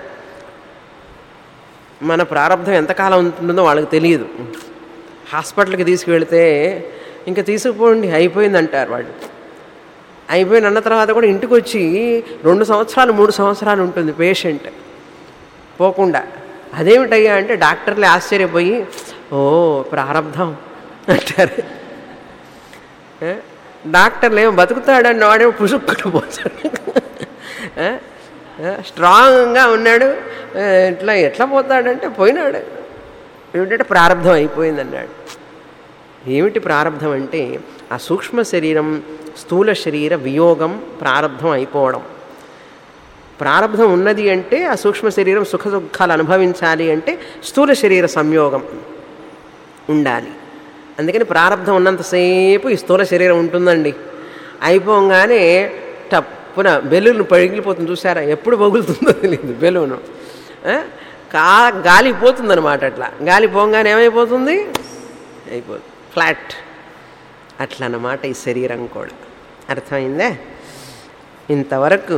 మన ప్రారంభం ఎంతకాలం ఉంటుందో వాళ్ళకి తెలియదు హాస్పిటల్కి తీసుకువెళితే ఇంకా తీసుకుపోండి అయిపోయింది అంటారు వాళ్ళు అయిపోయిన అన్న తర్వాత కూడా ఇంటికి వచ్చి రెండు సంవత్సరాలు మూడు సంవత్సరాలు ఉంటుంది పేషెంట్ పోకుండా అదేమిటయ్యా అంటే డాక్టర్లే ఆశ్చర్యపోయి ఓ ప్రారంధం అంటారు ఏ? డాక్టర్లు ఏమో బతుకుతాడని వాడేమో పుసుక్కుని పోతాడు ఏ? ఏ? స్ట్రాంగ్గా ఉన్నాడు ఏ, ఇట్లా ఎట్లా పోతాడంటే పోయినాడు ఏమిటంటే ప్రారంధం అయిపోయింది అన్నాడు ఏమిటి ప్రారంధం అంటే ఆ సూక్ష్మ శరీరం స్థూల శరీర వియోగం ప్రారంధం అయిపోవడం ప్రారంధం ఉన్నది అంటే ఆ సూక్ష్మ శరీరం సుఖ దుఃఖాలు అనుభవించాలి అంటే స్థూల శరీర సంయోగం ఉండాలి అందుకని ప్రారంధం ఉన్నంతసేపు ఈ స్థూల శరీరం ఉంటుందండి అయిపోగానే టప్పున బెలూన్ పగిలిపోతుంది చూసారా ఎప్పుడు పగులుతుందో తెలియదు బెలూను ఆ? కా గాలి పోతుందన్నమాట అట్లా గాలి పోగానే ఏమైపోతుంది అయిపోతుంది ఫ్లాట్ అట్లా అన్నమాట ఈ శరీరం కూడా అర్థమైందా ఇంతవరకు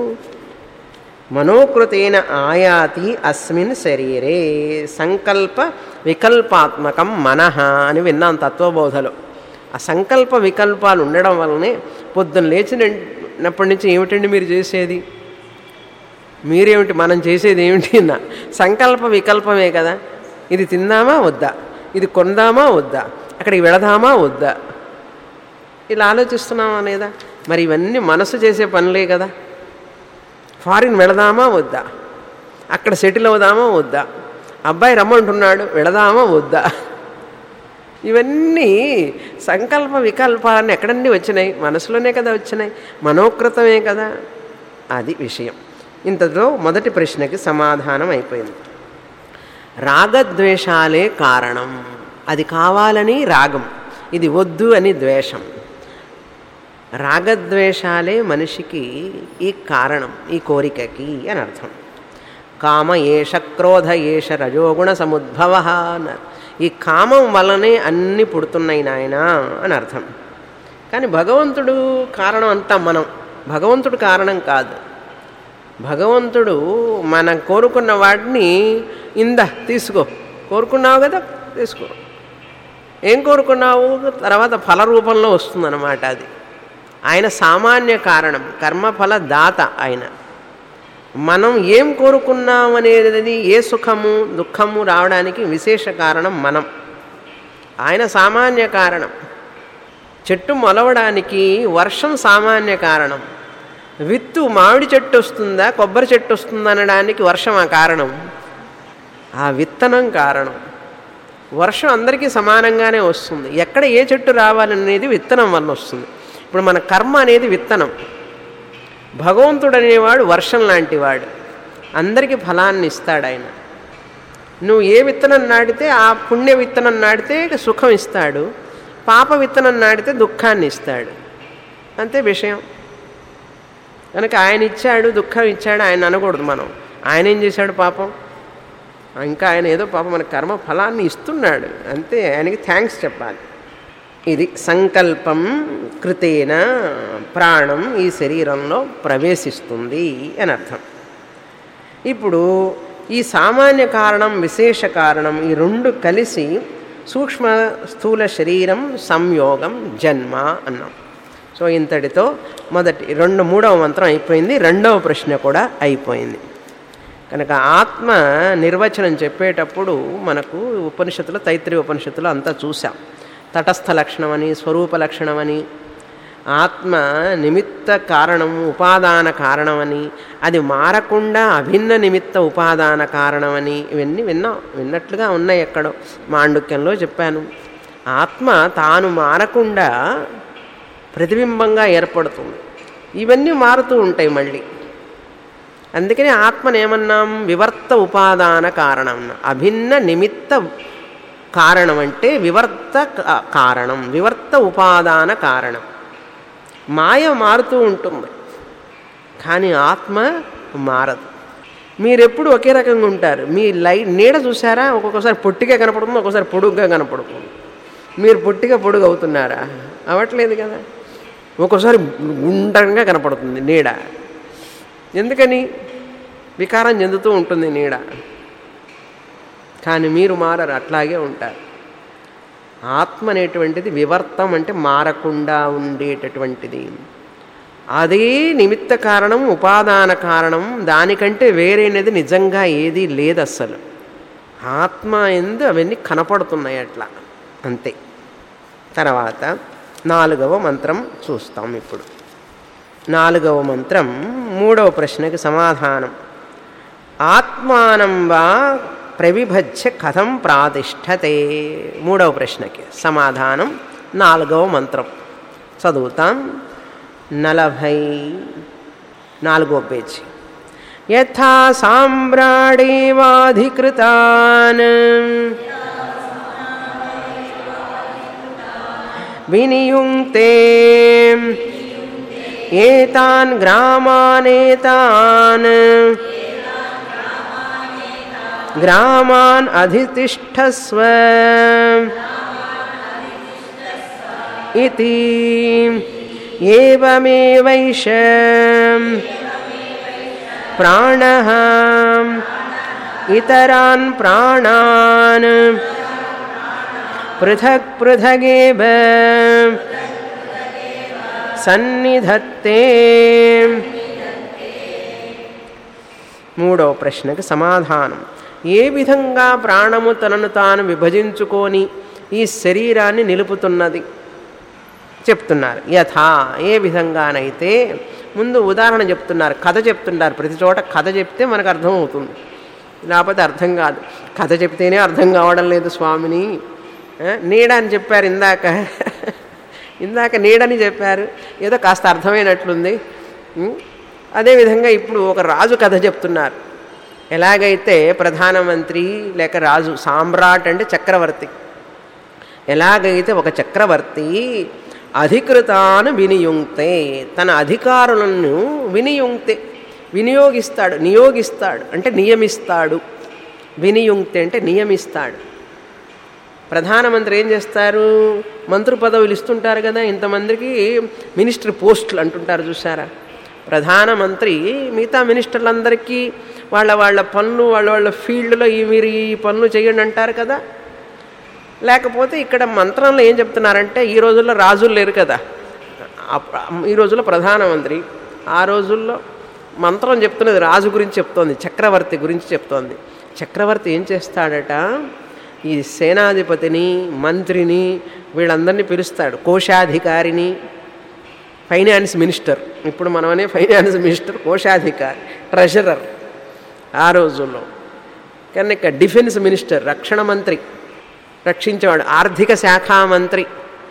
మనోకృతేన ఆయాతి అస్మిన్ శరీరే సంకల్ప వికల్పాత్మకం మనః అని విన్నాం తత్వబోధలో ఆ సంకల్ప వికల్పాలు ఉండడం వల్లనే పొద్దున్న లేచినప్పటి నుంచి ఏమిటండి మీరు చేసేది మీరేమిటి మనం చేసేది ఏమిటి అన్న సంకల్ప వికల్పమే కదా ఇది తిందామా వద్దా ఇది కొందామా వద్దా అక్కడికి వెళదామా వద్దా ఇలా ఆలోచిస్తున్నామా లేదా మరి ఇవన్నీ మనసు చేసే పనులే కదా ఫారిన్ వెళదామా వద్దా అక్కడ సెటిల్ అవుదామా వద్దా అబ్బాయి రమ్మంటున్నాడు వెళదామా వద్దా ఇవన్నీ సంకల్ప వికల్పాలన్నీ ఎక్కడండి వచ్చినాయి మనసులోనే కదా వచ్చినాయి మనోకృతమే కదా అది విషయం ఇంతలో మొదటి ప్రశ్నకి సమాధానం అయిపోయింది రాగద్వేషాలే కారణం అది కావాలని రాగం ఇది వద్దు అని ద్వేషం రాగద్వేషాలే మనిషికి ఈ కారణం ఈ కోరికకి అని అర్థం కామ ఏష క్రోధ ఏష రజోగుణ సముద్భవ అన్నారు ఈ కామం వల్లనే అన్నీ పుడుతున్నాయి నాయన అని అర్థం కానీ భగవంతుడు కారణం అంతా మనం భగవంతుడు కారణం కాదు భగవంతుడు మనం కోరుకున్న వాటిని ఇంద తీసుకో కోరుకున్నావు కదా తీసుకో ఏం కోరుకున్నావు తర్వాత ఫల రూపంలో వస్తుందన్నమాట అది ఆయన సామాన్య కారణం కర్మఫల దాత ఆయన మనం ఏం కోరుకున్నాం అనేది ఏ సుఖము దుఃఖము రావడానికి విశేష కారణం మనం ఆయన సామాన్య కారణం చెట్టు మొలవడానికి వర్షం సామాన్య కారణం విత్తు మామిడి చెట్టు వస్తుందా కొబ్బరి చెట్టు వస్తుందా అనడానికి వర్షం ఆ కారణం ఆ విత్తనం కారణం వర్షం అందరికీ సమానంగానే వస్తుంది ఎక్కడ ఏ చెట్టు రావాలనేది విత్తనం వల్ల వస్తుంది ఇప్పుడు మన కర్మ అనేది విత్తనం భగవంతుడు అనేవాడు వర్షం లాంటివాడు అందరికీ ఫలాన్ని ఇస్తాడు ఆయన నువ్వు ఏ విత్తనం నాటితే ఆ పుణ్య విత్తనం నాటితే సుఖం ఇస్తాడు పాప విత్తనం నాటితే దుఃఖాన్ని ఇస్తాడు అంతే విషయం కనుక ఆయన ఇచ్చాడు దుఃఖం ఇచ్చాడు ఆయన అనకూడదు మనం ఆయన ఏం చేశాడు పాపం ఇంకా ఆయన ఏదో పాపం మన కర్మ ఫలాన్ని ఇస్తున్నాడు అంతే ఆయనకి థ్యాంక్స్ చెప్పాలి ఇది సంకల్పం కృతేన ప్రాణం ఈ శరీరంలో ప్రవేశిస్తుంది అని అర్థం ఇప్పుడు ఈ సామాన్య కారణం విశేష కారణం ఈ రెండు కలిసి సూక్ష్మ స్థూల శరీరం సంయోగం జన్మ అన్నాం సో ఇంతటితో మొదటి రెండు మూడవ మంత్రం అయిపోయింది రెండవ ప్రశ్న కూడా అయిపోయింది కనుక ఆత్మ నిర్వచనం చెప్పేటప్పుడు మనకు ఉపనిషత్తులో తైత్రీయ ఉపనిషత్తులో అంతా చూసాం తటస్థ లక్షణమని స్వరూప లక్షణమని ఆత్మ నిమిత్త కారణం ఉపాదాన కారణమని అది మారకుండా అభిన్న నిమిత్త ఉపాదాన కారణమని ఇవన్నీ విన్నాం విన్నట్లుగా ఉన్నాయి ఎక్కడో మాండుక్యంలో చెప్పాను ఆత్మ తాను మారకుండా ప్రతిబింబంగా ఏర్పడుతుంది ఇవన్నీ మారుతూ ఉంటాయి మళ్ళీ అందుకని ఆత్మను ఏమన్నాం వివర్త ఉపాదాన కారణం అభిన్న నిమిత్త కారణం అంటే వివర్త కారణం వివర్త ఉపాదాన కారణం మాయ మారుతూ ఉంటుంది కానీ ఆత్మ మారదు మీరెప్పుడు ఒకే రకంగా ఉంటారు మీ లై నీడ చూసారా ఒక్కొక్కసారి పొట్టిగా కనపడుతుంది ఒక్కొక్కసారి పొడుగ్గా కనపడుతుంది మీరు పొట్టిగా పొడుగు అవుతున్నారా అవ్వట్లేదు కదా ఒక్కోసారి గుండ్రంగా కనపడుతుంది నీడ ఎందుకని వికారం చెందుతూ ఉంటుంది నీడ కానీ మీరు మారరు అట్లాగే ఉంటారు ఆత్మ అనేటువంటిది వివర్తం అంటే మారకుండా ఉండేటటువంటిది అదే నిమిత్త కారణం ఉపాదాన కారణం దానికంటే వేరేనది నిజంగా ఏదీ లేదు అస్సలు ఆత్మ ఎందు అవన్నీ కనపడుతున్నాయి అట్లా అంతే తర్వాత నాలుగవ మంత్రం చూస్తాం ఇప్పుడు నాలుగవ మంత్రం మూడవ ప్రశ్నకి సమాధానం ఆత్మానం వా ప్రవిభజ్య కథం ప్రాతిష్టతే మూడవ ప్రశ్నకి సమాధానం నాలుగవ మంత్రం చదువుతాం నలభై నాలుగో పేజీ యథా సామ్రాడేవాధికృతాన్ వినియుంక్తే ఏతాన్ గ్రామానేతాన్ గ్రామాన్ అధితిష్టస్వ ఇది ఏవమేవైష ప్రాణ ఇతరాన్ ప్రాణాన్ పృథక్ పృథగేవ సన్నిధత్తే మూడవ ప్రశ్నకు సమాధానం ఏ విధంగా ప్రాణము తనను తాను విభజించుకొని ఈ శరీరాన్ని నిలుపుతున్నది చెప్తున్నారు యథా ఏ విధంగానైతే ముందు ఉదాహరణ చెప్తున్నారు కథ చెప్తున్నారు ప్రతి చోట కథ చెప్తే మనకు అర్థమవుతుంది లేకపోతే అర్థం కాదు కథ చెప్తేనే అర్థం కావడం లేదు స్వామిని ఆ, నీడ అని చెప్పారు ఇందాక ఇందాక నీడని చెప్పారు ఏదో కాస్త అర్థమైనట్లుంది ఉం? అదేవిధంగా ఇప్పుడు ఒక రాజు కథ చెప్తున్నారు ఎలాగైతే ప్రధానమంత్రి లేక రాజు సామ్రాట్ అంటే చక్రవర్తి ఎలాగైతే ఒక చక్రవర్తి అధికృతాను వినియుంక్తే తన అధికారులను వినియుంక్తే వినియోగిస్తాడు నియోగిస్తాడు అంటే నియమిస్తాడు వినియుంక్తే అంటే నియమిస్తాడు ప్రధానమంత్రి ఏం చేస్తారు మంత్రి పదవులు ఇస్తుంటారు కదా ఇంతమందికి మినిస్టర్ పోస్టులు అంటుంటారు చూసారా ప్రధానమంత్రి మిగతా మినిస్టర్లందరికీ వాళ్ళ వాళ్ళ పనులు వాళ్ళ వాళ్ళ ఫీల్డ్లో ఈ మీరు ఈ పనులు చేయండి అంటారు కదా లేకపోతే ఇక్కడ మంత్రంలో ఏం చెప్తున్నారంటే ఈ రోజుల్లో రాజులు లేరు కదా అప్- ఈ రోజుల్లో ప్రధానమంత్రి ఆ రోజుల్లో మంత్రం చెప్తున్నది రాజు గురించి చెప్తోంది చక్రవర్తి గురించి చెప్తోంది చక్రవర్తి ఏం చేస్తాడట ఈ సేనాధిపతిని మంత్రిని వీళ్ళందరినీ పిలుస్తాడు కోశాధికారిని ఫైనాన్స్ మినిస్టర్ ఇప్పుడు మనమనే ఫైనాన్స్ మినిస్టర్ కోశాధికారి ట్రెజరర్ ఆ రోజుల్లో కనుక డిఫెన్స్ మినిస్టర్ రక్షణ మంత్రి రక్షించేవాడు ఆర్థిక శాఖా మంత్రి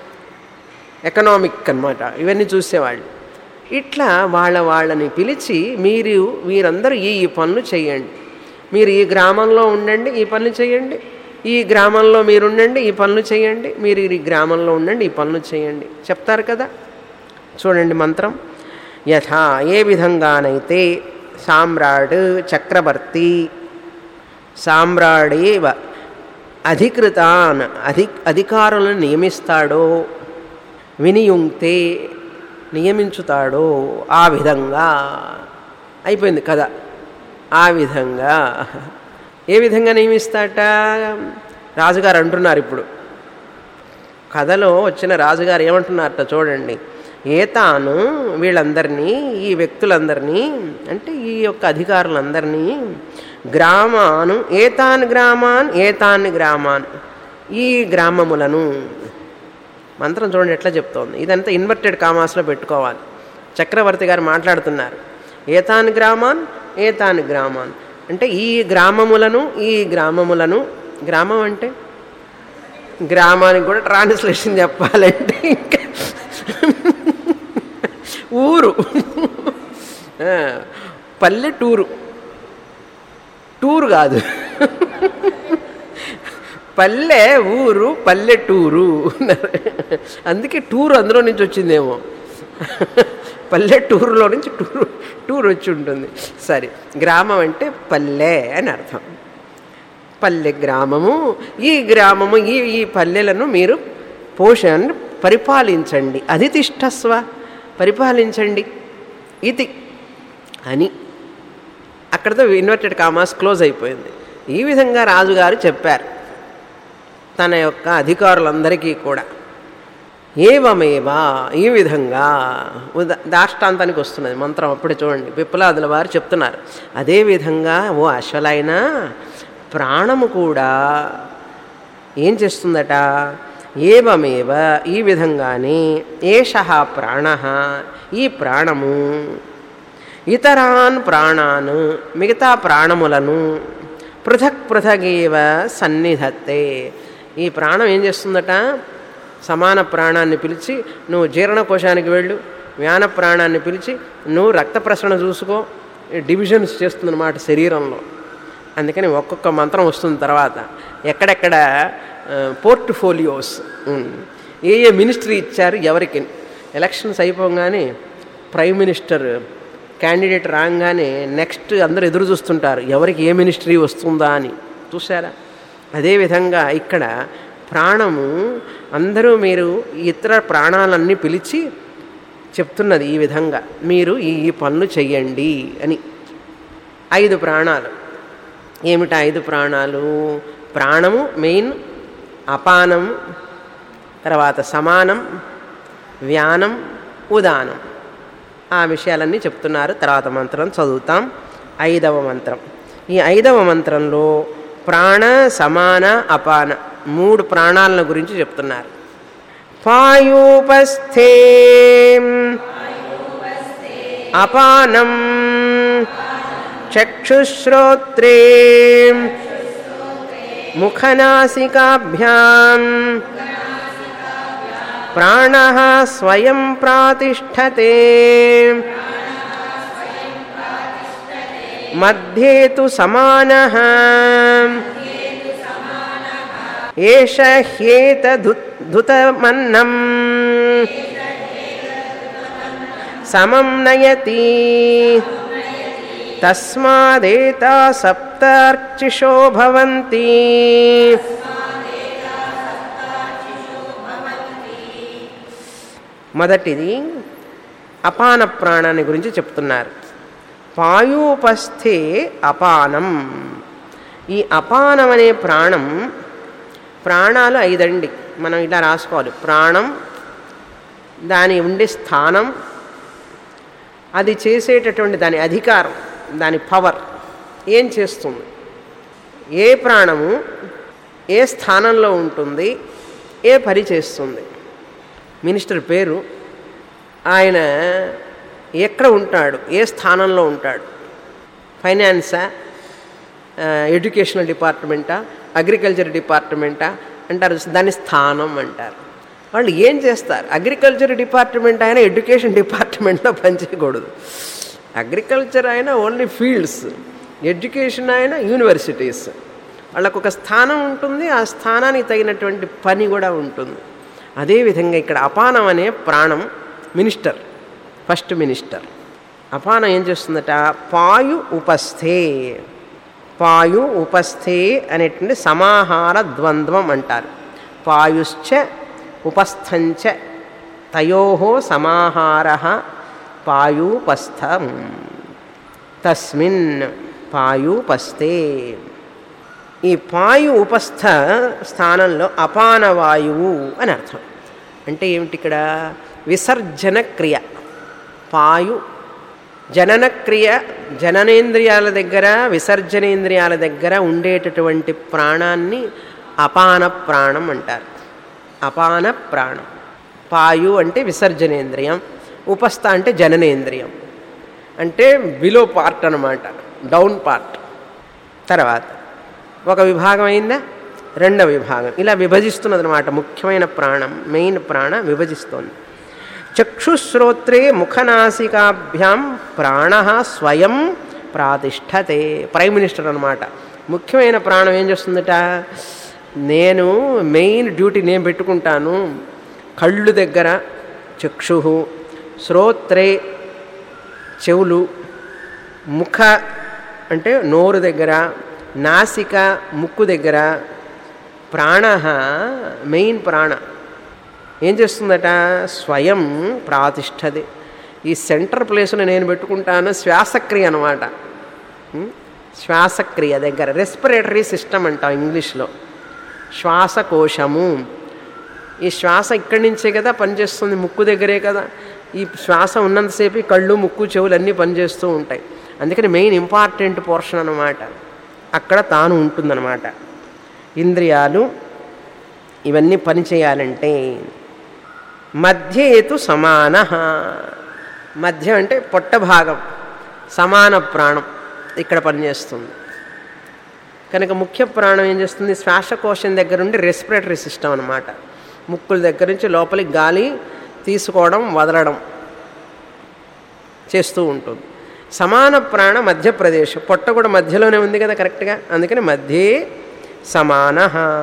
ఎకనామిక్ అన్నమాట ఇవన్నీ చూసేవాళ్ళు ఇట్లా వాళ్ళ వాళ్ళని పిలిచి మీరు మీరందరూ ఈ ఈ పనులు చేయండి మీరు ఈ గ్రామంలో ఉండండి ఈ పనులు చేయండి ఈ గ్రామంలో మీరు ఉండండి ఈ పనులు చేయండి మీరు ఈ గ్రామంలో ఉండండి ఈ పనులు చేయండి చెప్తారు కదా చూడండి మంత్రం యథా ఏ విధంగానైతే సామ్రాట్ చక్రవర్తి సామ్రాడేవ అధికృతాన్ అధి అధికారులను నియమిస్తాడో వినియుంక్తే నియమించుతాడో ఆ విధంగా అయిపోయింది కదా ఆ విధంగా ఏ విధంగా నియమిస్తాట రాజుగారు అంటున్నారు ఇప్పుడు కథలో వచ్చిన రాజుగారు ఏమంటున్నారట చూడండి ఏతాను వీళ్ళందరినీ ఈ వ్యక్తులందరినీ అంటే ఈ యొక్క అధికారులందరినీ గ్రామాను ఏతాన్ గ్రామాన్ ఏతాన్ గ్రామాన్ ఈ గ్రామములను మంత్రం చూడండి ఎట్లా చెప్తోంది ఇదంతా ఇన్వర్టెడ్ కామాస్లో పెట్టుకోవాలి చక్రవర్తి గారు మాట్లాడుతున్నారు ఏతాన్ గ్రామాన్ ఏతాన్ గ్రామాన్ అంటే ఈ గ్రామములను ఈ గ్రామములను గ్రామం అంటే గ్రామానికి కూడా ట్రాన్స్లేషన్ చెప్పాలంటే ఇంకా ఊరు ఆ, పల్లెటూరు టూరు కాదు పల్లె ఊరు పల్లెటూరు అందుకే టూరు అందులో నుంచి వచ్చిందేమో పల్లెటూరులో నుంచి టూరు టూర్ వచ్చి ఉంటుంది సరే గ్రామం అంటే పల్లె అని అర్థం పల్లె గ్రామము ఈ గ్రామము ఈ ఈ పల్లెలను మీరు పోషణ పరిపాలించండి అధితిష్టస్వ పరిపాలించండి ఇది అని అక్కడితో ఇన్వర్టెడ్ కామాస్ క్లోజ్ అయిపోయింది ఈ విధంగా రాజుగారు చెప్పారు తన యొక్క అధికారులందరికీ కూడా ఏవమేవా ఈ విధంగా ఉద దాష్టాంతానికి వస్తున్నది మంత్రం అప్పుడే చూడండి విప్లవాదుల వారు చెప్తున్నారు అదేవిధంగా ఓ అశ్వలైన ప్రాణము కూడా ఏం చేస్తుందట ఏవమేవ ఈ విధంగానే ఏష ప్రాణ ఈ ప్రాణము ఇతరాన్ ప్రాణాన్ మిగతా ప్రాణములను పృథక్ పృథగేవ సన్నిధత్తే ఈ ప్రాణం ఏం చేస్తుందట సమాన ప్రాణాన్ని పిలిచి నువ్వు జీర్ణకోశానికి వెళ్ళు వ్యాన ప్రాణాన్ని పిలిచి నువ్వు రక్త ప్రసరణ చూసుకో డివిజన్స్ చేస్తుందన్నమాట శరీరంలో అందుకని ఒక్కొక్క మంత్రం వస్తుంది తర్వాత ఎక్కడెక్కడ పోర్ట్ఫోలియోస్ ఏ ఏ మినిస్ట్రీ ఇచ్చారు ఎవరికి ఎలక్షన్స్ అయిపోగానే ప్రైమ్ మినిస్టర్ క్యాండిడేట్ రాగానే నెక్స్ట్ అందరూ ఎదురు చూస్తుంటారు ఎవరికి ఏ మినిస్ట్రీ వస్తుందా అని చూసారా అదేవిధంగా ఇక్కడ ప్రాణము అందరూ మీరు ఇతర ప్రాణాలన్నీ పిలిచి చెప్తున్నది ఈ విధంగా మీరు ఈ ఈ పనులు చెయ్యండి అని ఐదు ప్రాణాలు ఏమిటి ఐదు ప్రాణాలు ప్రాణము మెయిన్ అపానం తర్వాత సమానం వ్యానం ఉదానం ఆ విషయాలన్నీ చెప్తున్నారు తర్వాత మంత్రం చదువుతాం ఐదవ మంత్రం ఈ ఐదవ మంత్రంలో ప్రాణ సమాన అపాన మూడు ప్రాణాలను గురించి చెప్తున్నారు పాయూపస్థే అపానం చక్షుశ్రోత్రే ముఖనాసికాభ్యాం ప్రాణ స్వయం ప్రాతిష్టతే మధ్యే తు సమాన ఏష హ్యేతధుతమన్నం సమం నయతి తస్మాదేతా సప్తార్చిషో భవంతి మొదటిది అపాన ప్రాణాన్ని గురించి చెప్తున్నారు పాయూపస్థే అపానం ఈ అపానం అనే ప్రాణం ప్రాణాలు ఐదండి మనం ఇలా రాసుకోవాలి ప్రాణం దాని ఉండే స్థానం అది చేసేటటువంటి దాని అధికారం దాని పవర్ ఏం చేస్తుంది ఏ ప్రాణము ఏ స్థానంలో ఉంటుంది ఏ పని చేస్తుంది మినిస్టర్ పేరు ఆయన ఎక్కడ ఉంటాడు ఏ స్థానంలో ఉంటాడు ఫైనాన్సా ఎడ్యుకేషనల్ డిపార్ట్మెంటా అగ్రికల్చర్ డిపార్ట్మెంటా అంటారు దాని స్థానం అంటారు వాళ్ళు ఏం చేస్తారు అగ్రికల్చర్ డిపార్ట్మెంట్ అయినా ఎడ్యుకేషన్ డిపార్ట్మెంట్లో పనిచేయకూడదు అగ్రికల్చర్ అయినా ఓన్లీ ఫీల్డ్స్ ఎడ్యుకేషన్ అయినా యూనివర్సిటీస్ వాళ్ళకు ఒక స్థానం ఉంటుంది ఆ స్థానానికి తగినటువంటి పని కూడా ఉంటుంది అదేవిధంగా ఇక్కడ అపానం అనే ప్రాణం మినిస్టర్ ఫస్ట్ మినిస్టర్ అపానం ఏం చేస్తుందట పాయు ఉపస్థే పాయు ఉపస్థే అనేటువంటి సమాహార ద్వంద్వం అంటారు పాయుశ్చ ఉపస్థంచ తయో సమాహార పాయూపస్థం తస్మిన్ పాయూపస్థే ఈ పాయు ఉపస్థ స్థానంలో అపానవాయువు అని అర్థం అంటే ఏమిటి ఇక్కడ విసర్జన క్రియ పాయు జనన క్రియ జననేంద్రియాల దగ్గర విసర్జనేంద్రియాల దగ్గర ఉండేటటువంటి ప్రాణాన్ని అపాన ప్రాణం అంటారు అపాన ప్రాణం పాయు అంటే విసర్జనేంద్రియం ఉపస్థ అంటే జననేంద్రియం అంటే బిలో పార్ట్ అనమాట డౌన్ పార్ట్ తర్వాత ఒక విభాగం అయిందా రెండవ విభాగం ఇలా విభజిస్తున్నది అనమాట ముఖ్యమైన ప్రాణం మెయిన్ ప్రాణ విభజిస్తోంది చక్షుశ్రోత్రే ముఖనాసికాభ్యాం ప్రాణ స్వయం ప్రాతిష్టతే ప్రైమ్ మినిస్టర్ అనమాట ముఖ్యమైన ప్రాణం ఏం చేస్తుందట నేను మెయిన్ డ్యూటీ నేను పెట్టుకుంటాను కళ్ళు దగ్గర చక్షు శ్రోత్రే చెవులు ముఖ అంటే నోరు దగ్గర నాసిక ముక్కు దగ్గర ప్రాణ మెయిన్ ప్రాణ ఏం చేస్తుందట స్వయం ప్రాతిష్టది ఈ సెంటర్ ప్లేస్ను నేను పెట్టుకుంటాను శ్వాసక్రియ అనమాట శ్వాసక్రియ దగ్గర రెస్పిరేటరీ సిస్టమ్ అంటాం ఇంగ్లీష్లో శ్వాసకోశము ఈ శ్వాస ఇక్కడి నుంచే కదా పనిచేస్తుంది ముక్కు దగ్గరే కదా ఈ శ్వాస ఉన్నంతసేపు ఈ కళ్ళు ముక్కు చెవులు అన్నీ పనిచేస్తూ ఉంటాయి అందుకని మెయిన్ ఇంపార్టెంట్ పోర్షన్ అనమాట అక్కడ తాను ఉంటుందన్నమాట ఇంద్రియాలు ఇవన్నీ పనిచేయాలంటే మధ్యేతు సమాన మధ్య అంటే పొట్ట భాగం సమాన ప్రాణం ఇక్కడ పనిచేస్తుంది కనుక ముఖ్య ప్రాణం ఏం చేస్తుంది శ్వాసకోశం దగ్గర నుండి రెస్పిరేటరీ సిస్టమ్ అనమాట ముక్కుల దగ్గర నుంచి లోపలికి గాలి తీసుకోవడం వదలడం చేస్తూ ఉంటుంది సమాన ప్రాణ మధ్యప్రదేశ్ పొట్ట కూడా మధ్యలోనే ఉంది కదా కరెక్ట్గా అందుకని మధ్యే సమాన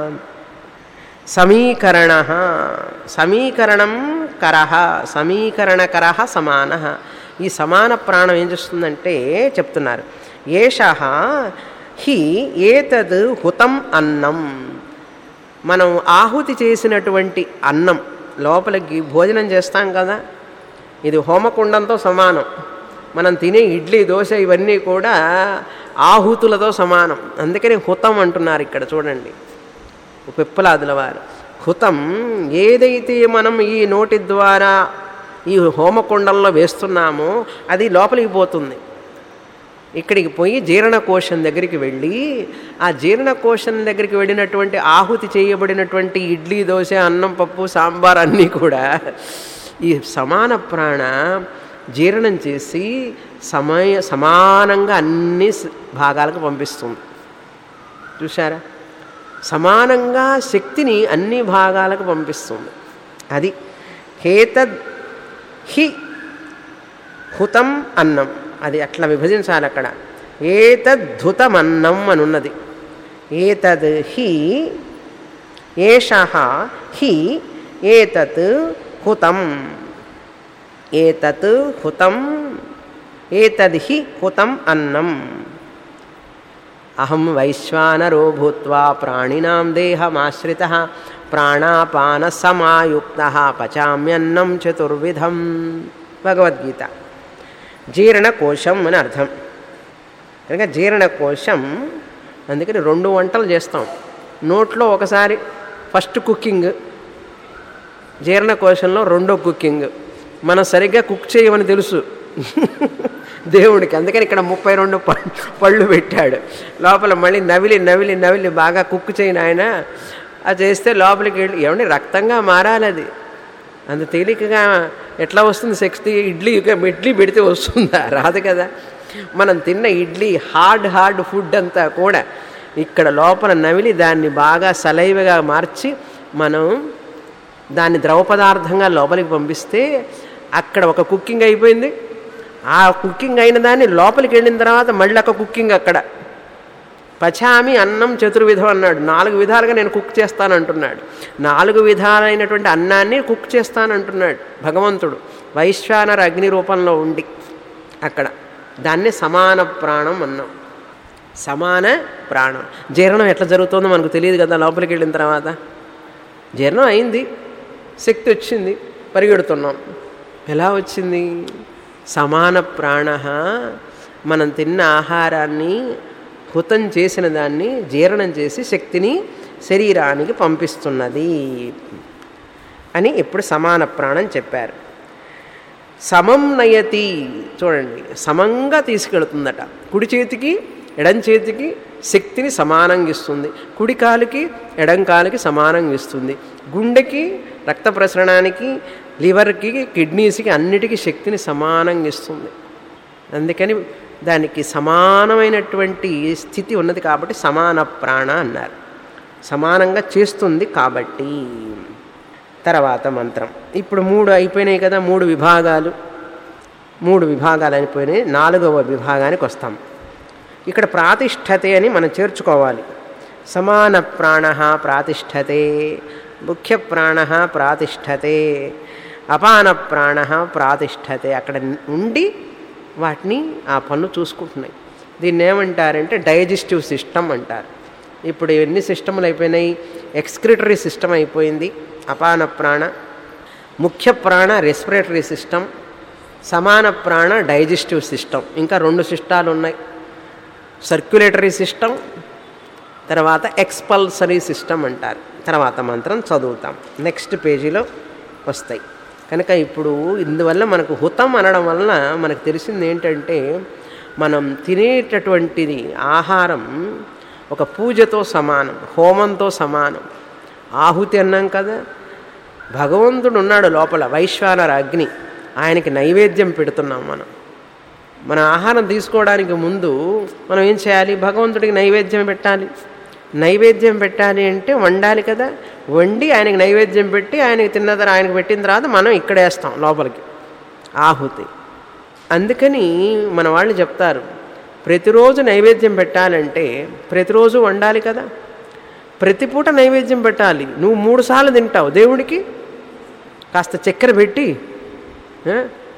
సమీకరణ సమీకరణం కర సమీకరణకర సమాన ఈ సమాన ప్రాణం ఏం చేస్తుందంటే చెప్తున్నారు ఏష హి ఏతద్ హుతం అన్నం మనం ఆహుతి చేసినటువంటి అన్నం లోపలికి భోజనం చేస్తాం కదా ఇది హోమకుండంతో సమానం మనం తినే ఇడ్లీ దోశ ఇవన్నీ కూడా ఆహుతులతో సమానం అందుకని హుతం అంటున్నారు ఇక్కడ చూడండి పిప్పలాదుల వారు హుతం ఏదైతే మనం ఈ నోటి ద్వారా ఈ హోమకుండంలో వేస్తున్నామో అది లోపలికి పోతుంది ఇక్కడికి పోయి జీర్ణకోశం దగ్గరికి వెళ్ళి ఆ జీర్ణకోశం దగ్గరికి వెళ్ళినటువంటి ఆహుతి చేయబడినటువంటి ఇడ్లీ దోశ అన్నం పప్పు సాంబార్ అన్నీ కూడా ఈ సమాన ప్రాణ జీర్ణం చేసి సమయ సమానంగా అన్ని స- భాగాలకు పంపిస్తుంది చూసారా సమానంగా శక్తిని అన్ని భాగాలకు పంపిస్తుంది అది హేతద్ హి హుతం అన్నం అది అట్లా విభజించాలి అక్కడ ఏతద్ధుతమన్నం అని ఉన్నది ఏతద్ హి ఏష హి ఏతత్ హుతం ఏతత్ హుతం ఏతద్ హి హుతం అన్నం అహం వైశ్వానరో భూత్వా ప్రాణినాం దేహమాశ్రిత ప్రాణాపాన సమాయుక్త పచామ్యన్నం చతుర్విధం భగవద్గీత జీర్ణకోశం అని అర్థం కనుక జీర్ణకోశం అందుకని రెండు వంటలు చేస్తాం నోట్లో ఒకసారి ఫస్ట్ కుకింగ్ జీర్ణకోశంలో రెండో కుకింగ్ మనం సరిగ్గా కుక్ చేయమని తెలుసు దేవుడికి అందుకని ఇక్కడ ముప్పై రెండు ప- పళ్ళు పెట్టాడు లోపల మళ్ళీ నవిలి నవిలి నవిలి బాగా కుక్ చేయని ఆయన అది చేస్తే లోపలికి వెళ్ళి ఏమండి రక్తంగా మారాలి అది అంత తేలికగా ఎట్లా వస్తుంది శక్తి ఇడ్లీ ఇడ్లీ పెడితే వస్తుందా రాదు కదా మనం తిన్న ఇడ్లీ హార్డ్ హార్డ్ ఫుడ్ అంతా కూడా ఇక్కడ లోపల నవిలి దాన్ని బాగా సలైవగా మార్చి మనం దాన్ని ద్రవ పదార్థంగా లోపలికి పంపిస్తే అక్కడ ఒక కుకింగ్ అయిపోయింది ఆ కుకింగ్ అయిన దాన్ని లోపలికి వెళ్ళిన తర్వాత మళ్ళీ ఒక కుకింగ్ అక్కడ పచామి అన్నం చతుర్విధం అన్నాడు నాలుగు విధాలుగా నేను కుక్ చేస్తానంటున్నాడు నాలుగు విధాలైనటువంటి అన్నాన్ని కుక్ చేస్తానంటున్నాడు భగవంతుడు వైశ్వానర అగ్ని రూపంలో ఉండి అక్కడ దాన్ని సమాన ప్రాణం అన్నాం సమాన ప్రాణం జీర్ణం ఎట్లా జరుగుతుందో మనకు తెలియదు కదా లోపలికి వెళ్ళిన తర్వాత జీర్ణం అయింది శక్తి వచ్చింది పరిగెడుతున్నాం ఎలా వచ్చింది సమాన ప్రాణ మనం తిన్న ఆహారాన్ని హుతం చేసిన దాన్ని జీర్ణం చేసి శక్తిని శరీరానికి పంపిస్తున్నది అని ఇప్పుడు సమాన ప్రాణం చెప్పారు సమం నయతి చూడండి సమంగా తీసుకెళ్తుందట కుడి చేతికి ఎడం చేతికి శక్తిని సమానంగా ఇస్తుంది కుడి కాలుకి ఎడం కాలుకి సమానంగా ఇస్తుంది గుండెకి రక్త ప్రసరణానికి లివర్కి కిడ్నీస్కి అన్నిటికీ శక్తిని సమానంగా ఇస్తుంది అందుకని దానికి సమానమైనటువంటి స్థితి ఉన్నది కాబట్టి సమాన ప్రాణ అన్నారు సమానంగా చేస్తుంది కాబట్టి తర్వాత మంత్రం ఇప్పుడు మూడు అయిపోయినాయి కదా మూడు విభాగాలు మూడు విభాగాలు అయిపోయినాయి నాలుగవ విభాగానికి వస్తాం ఇక్కడ ప్రాతిష్టతే అని మనం చేర్చుకోవాలి సమాన ప్రాణ ప్రాతిష్టతే ముఖ్య ప్రాణ ప్రాతిష్టతే అపాన ప్రాణ ప్రాతిష్టతే అక్కడ ఉండి వాటిని ఆ పనులు చూసుకుంటున్నాయి దీన్ని ఏమంటారంటే డైజెస్టివ్ సిస్టమ్ అంటారు ఇప్పుడు ఎన్ని సిస్టములు అయిపోయినాయి ఎక్స్క్రిటరీ సిస్టమ్ అయిపోయింది అపాన ప్రాణ ముఖ్య ప్రాణ రెస్పిరేటరీ సిస్టమ్ సమాన ప్రాణ డైజెస్టివ్ సిస్టమ్ ఇంకా రెండు సిస్టాలు ఉన్నాయి సర్క్యులేటరీ సిస్టమ్ తర్వాత ఎక్స్పల్సరీ సిస్టమ్ అంటారు తర్వాత మంత్రం చదువుతాం నెక్స్ట్ పేజీలో వస్తాయి కనుక ఇప్పుడు ఇందువల్ల మనకు హుతం అనడం వలన మనకు తెలిసింది ఏంటంటే మనం తినేటటువంటిది ఆహారం ఒక పూజతో సమానం హోమంతో సమానం ఆహుతి అన్నాం కదా భగవంతుడు ఉన్నాడు లోపల వైశ్వానర అగ్ని ఆయనకి నైవేద్యం పెడుతున్నాం మనం మన ఆహారం తీసుకోవడానికి ముందు మనం ఏం చేయాలి భగవంతుడికి నైవేద్యం పెట్టాలి నైవేద్యం పెట్టాలి అంటే వండాలి కదా వండి ఆయనకి నైవేద్యం పెట్టి ఆయనకి తిన్న తర్వాత ఆయనకి పెట్టిన తర్వాత మనం ఇక్కడ వేస్తాం లోపలికి ఆహుతి అందుకని మన వాళ్ళు చెప్తారు ప్రతిరోజు నైవేద్యం పెట్టాలంటే ప్రతిరోజు వండాలి కదా ప్రతి పూట నైవేద్యం పెట్టాలి నువ్వు మూడు సార్లు తింటావు దేవుడికి కాస్త చక్కెర పెట్టి ఆ?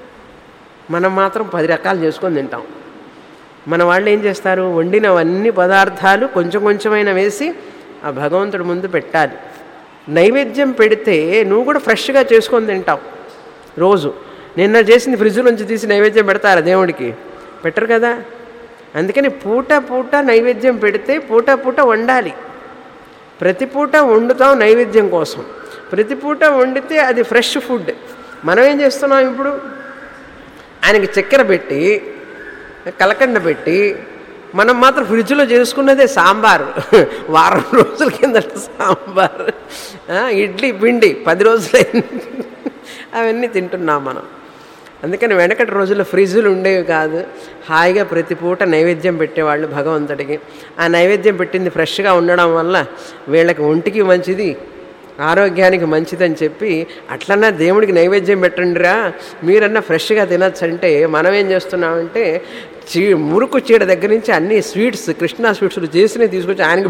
మనం మాత్రం పది రకాలు చేసుకొని తింటాం మన వాళ్ళు ఏం చేస్తారు వండినవన్నీ పదార్థాలు కొంచెం కొంచెమైన వేసి ఆ భగవంతుడి ముందు పెట్టాలి నైవేద్యం పెడితే నువ్వు కూడా ఫ్రెష్గా చేసుకొని తింటావు రోజు నిన్న చేసింది ఫ్రిడ్జ్ నుంచి తీసి నైవేద్యం పెడతారా దేవుడికి పెట్టరు కదా అందుకని పూట పూట నైవేద్యం పెడితే పూట పూట వండాలి ప్రతి పూట వండుతాం నైవేద్యం కోసం ప్రతి పూట వండితే అది ఫ్రెష్ ఫుడ్ మనం ఏం చేస్తున్నాం ఇప్పుడు ఆయనకి చక్కెర పెట్టి కలకండ పెట్టి మనం మాత్రం ఫ్రిడ్జ్లో చేసుకున్నదే సాంబారు వారం రోజుల కిందట సాంబార్ ఆ, ఇడ్లీ పిండి పది రోజులైంది అవన్నీ తింటున్నాం మనం అందుకని వెనకటి రోజుల్లో ఫ్రిడ్జులు ఉండేవి కాదు హాయిగా ప్రతి పూట నైవేద్యం పెట్టేవాళ్ళు భగవంతుడికి ఆ నైవేద్యం పెట్టింది ఫ్రెష్గా ఉండడం వల్ల వీళ్ళకి ఒంటికి మంచిది ఆరోగ్యానికి మంచిదని చెప్పి అట్లన్నా దేవుడికి నైవేద్యం పెట్టండిరా మీరన్నా ఫ్రెష్గా తినచ్చు అంటే మనం ఏం చేస్తున్నామంటే చీ మురుకు చీడ దగ్గర నుంచి అన్ని స్వీట్స్ కృష్ణా స్వీట్స్లు చేసినవి తీసుకొచ్చి ఆయనకి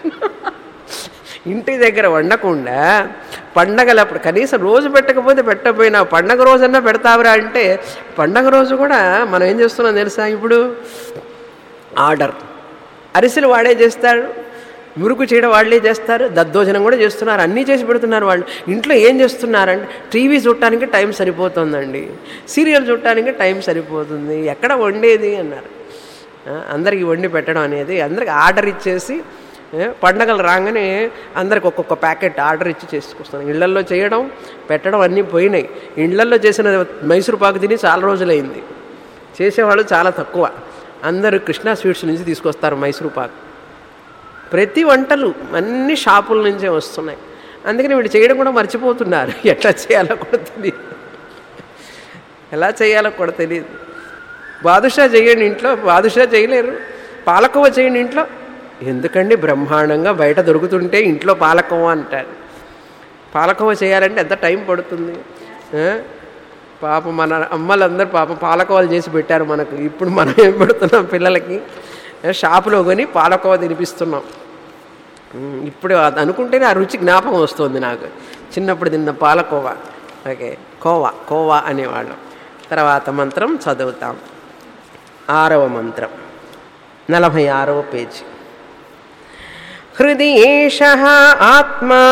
ఇంటి దగ్గర వండకుండా పండగలప్పుడు కనీసం రోజు పెట్టకపోతే పెట్టకపోయినా పండగ రోజన్నా పెడతావురా అంటే పండగ రోజు కూడా మనం ఏం చేస్తున్నాం తెలుసా ఇప్పుడు ఆర్డర్ అరిసెలు వాడే చేస్తాడు మురుకు చీడ వాళ్ళే చేస్తారు దద్దోజనం కూడా చేస్తున్నారు అన్నీ చేసి పెడుతున్నారు వాళ్ళు ఇంట్లో ఏం చేస్తున్నారంటే టీవీ చూడటానికి టైం సరిపోతుందండి సీరియల్ చూడటానికి టైం సరిపోతుంది ఎక్కడ వండేది అన్నారు ఆ, అందరికీ వండి పెట్టడం అనేది అందరికి ఆర్డర్ ఇచ్చేసి ఏ, పండగలు రాగానే అందరికి ఒక్కొక్క ప్యాకెట్ ఆర్డర్ ఇచ్చి చేసుకొస్తాను ఇళ్లల్లో చేయడం పెట్టడం అన్నీ పోయినాయి ఇళ్లల్లో చేసిన మైసూరు పాకు తిని చాలా రోజులైంది చేసేవాళ్ళు చాలా తక్కువ అందరూ కృష్ణా స్వీట్స్ నుంచి తీసుకొస్తారు మైసూరు పాకు ప్రతి వంటలు అన్ని షాపుల నుంచే వస్తున్నాయి అందుకని వీళ్ళు చేయడం కూడా మర్చిపోతున్నారు ఎట్లా చేయాలో కూడా తెలియదు ఎలా చేయాలో కూడా తెలియదు బాదుషా చేయండి ఇంట్లో బాదుషా చేయలేరు పాలకోవ చేయండి ఇంట్లో ఎందుకండి బ్రహ్మాండంగా బయట దొరుకుతుంటే ఇంట్లో పాలకోవ అంటారు పాలకోవ చేయాలంటే ఎంత టైం పడుతుంది ఆ? పాపం మన అమ్మలందరూ పాపం పాలకోవాలు చేసి పెట్టారు మనకు ఇప్పుడు మనం ఏం పెడుతున్నాం పిల్లలకి ఆ, షాపులో కొని పాలకోవ తినిపిస్తున్నాం ఉమ్, ఇప్పుడు అది అనుకుంటేనే ఆ రుచి జ్ఞాపకం వస్తుంది నాకు చిన్నప్పుడు తిన్న పాలకోవా ఓకే కోవా కోవా అనేవాళ్ళం తర్వాత మంత్రం చదువుతాం ఆరవ మంత్రం నలభై ఆరవ పేజీ హృది ఏష ఆత్మా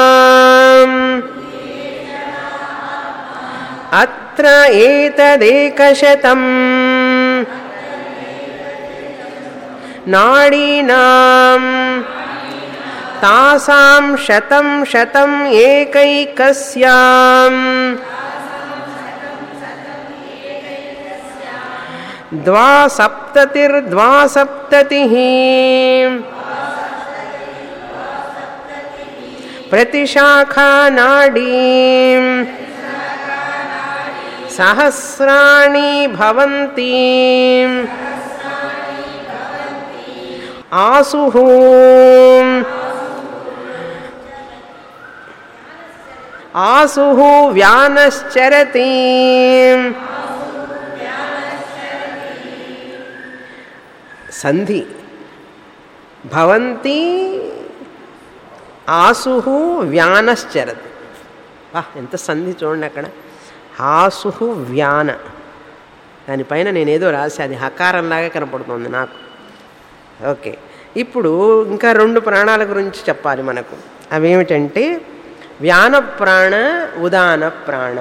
అత్ర ఏతదేకశతం నాడీనాం తాసాం శతం శతం ఏకైకస్యాం द्वासप्ततिर्द्वासप्ततिः प्रतिशाखा नाडीं सहस्राणि भवन्ति आसुः आसुः व्यानश्चरति సంధి భవంతి ఆసు వ్యానశ్చరత్ వా ఎంత సంధి చూడండి అక్కడ ఆసు వ్యాన దానిపైన నేనేదో రాసి అది హకారంలాగా కనపడుతుంది నాకు ఓకే ఇప్పుడు ఇంకా రెండు ప్రాణాల గురించి చెప్పాలి మనకు అవేమిటంటే వ్యాన ప్రాణ ఉదాన ప్రాణ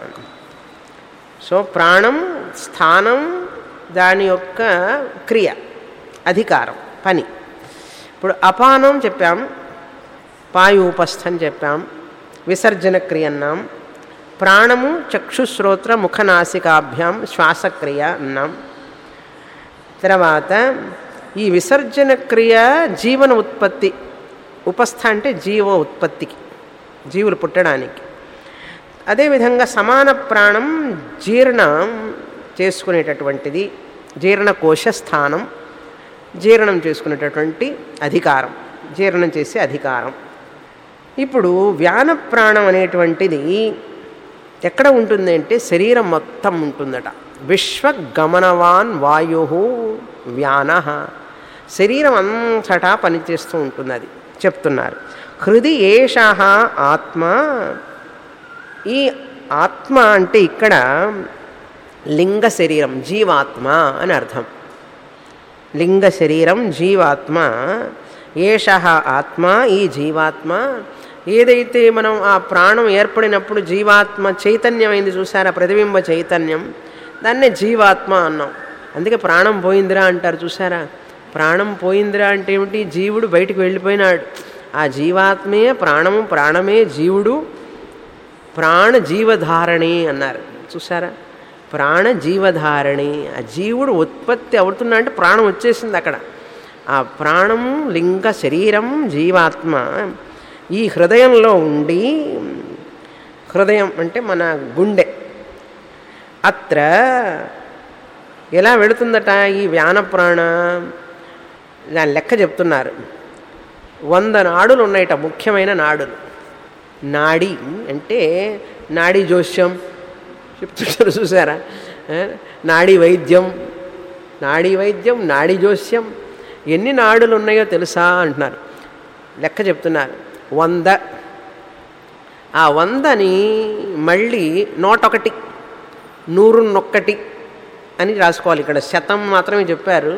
సో ప్రాణం స్థానం దాని యొక్క క్రియ అధికారం పని ఇప్పుడు అపానం చెప్పాం పాయూపస్థం చెప్పాం విసర్జన క్రియ అన్నాం ప్రాణము చక్షుశ్రోత్ర ముఖనాసికాభ్యాం శ్వాసక్రియ అన్నాం తర్వాత ఈ విసర్జన క్రియ జీవన ఉత్పత్తి ఉపస్థ అంటే జీవ ఉత్పత్తికి జీవులు పుట్టడానికి అదేవిధంగా సమాన ప్రాణం జీర్ణం చేసుకునేటటువంటిది జీర్ణకోశ స్థానం జీర్ణం చేసుకునేటటువంటి అధికారం జీర్ణం చేసే అధికారం ఇప్పుడు వ్యాన ప్రాణం అనేటువంటిది ఎక్కడ ఉంటుంది అంటే శరీరం మొత్తం ఉంటుందట విశ్వగమనవాన్ వాయు వ్యాన శరీరం అంతటా పనిచేస్తూ ఉంటుంది అది చెప్తున్నారు హృది ఏష ఆత్మ ఈ ఆత్మ అంటే ఇక్కడ లింగ శరీరం జీవాత్మ అని అర్థం లింగ శరీరం జీవాత్మ ఏష ఆత్మ ఈ జీవాత్మ ఏదైతే మనం ఆ ప్రాణం ఏర్పడినప్పుడు జీవాత్మ చైతన్యమైంది చూసారా ప్రతిబింబ చైతన్యం దాన్నే జీవాత్మ అన్నాం అందుకే ప్రాణం పోయిందిరా అంటారు చూసారా ప్రాణం పోయిందిరా అంటే ఏమిటి జీవుడు బయటికి వెళ్ళిపోయినాడు ఆ జీవాత్మే ప్రాణము ప్రాణమే జీవుడు ప్రాణ జీవధారణి అన్నారు చూసారా ప్రాణ జీవధారణి ఆ జీవుడు ఉత్పత్తి అవుతున్నా అంటే ప్రాణం వచ్చేసింది అక్కడ ఆ ప్రాణము లింగ శరీరం జీవాత్మ ఈ హృదయంలో ఉండి హృదయం అంటే మన గుండె అత్ర ఎలా వెళుతుందట ఈ వ్యాన ప్రాణ దాని లెక్క చెప్తున్నారు వంద నాడులు ఉన్నాయట ముఖ్యమైన నాడులు నాడి అంటే నాడీ జోస్యం చెప్తుంటారు చూసారా ఆ, నాడీ వైద్యం నాడీ వైద్యం నాడీ జోస్యం ఎన్ని నాడులు ఉన్నాయో తెలుసా అంటున్నారు లెక్క చెప్తున్నారు వంద ఆ వందని మళ్ళీ నూటొకటి నూరున్నొక్కటి అని రాసుకోవాలి ఇక్కడ శతం మాత్రమే చెప్పారు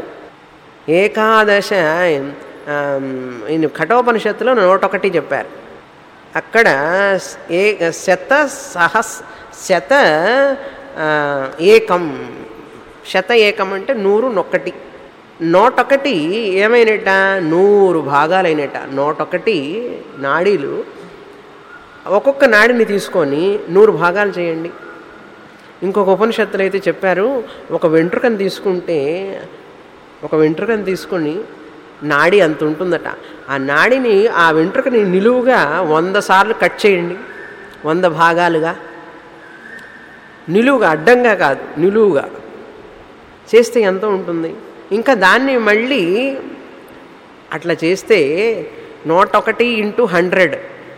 ఏకాదశ ఆమ్, ఈయన కఠోపనిషత్తులో నూటొకటి చెప్పారు అక్కడ ఏ శత సహస్ శత ఆ, ఏకం శత ఏకం అంటే నూరు నొక్కటి నూటొకటి ఏమైనట నూరు భాగాలైనట నూటొకటి నాడీలు ఒక్కొక్క నాడిని తీసుకొని నూరు భాగాలు చేయండి ఇంకొక ఉపనిషత్తులు అయితే చెప్పారు ఒక వెంట్రుకను తీసుకుంటే ఒక వెంట్రుకను తీసుకొని నాడి అంత ఉంటుందట ఆ నాడిని ఆ వెంట్రుకని నిలువుగా వంద సార్లు కట్ చేయండి వంద భాగాలుగా నిలువుగా అడ్డంగా కాదు నిలువుగా చేస్తే ఎంత ఉంటుంది ఇంకా దాన్ని మళ్ళీ అట్లా చేస్తే నూట ఒకటి ఇంటూ హండ్రెడ్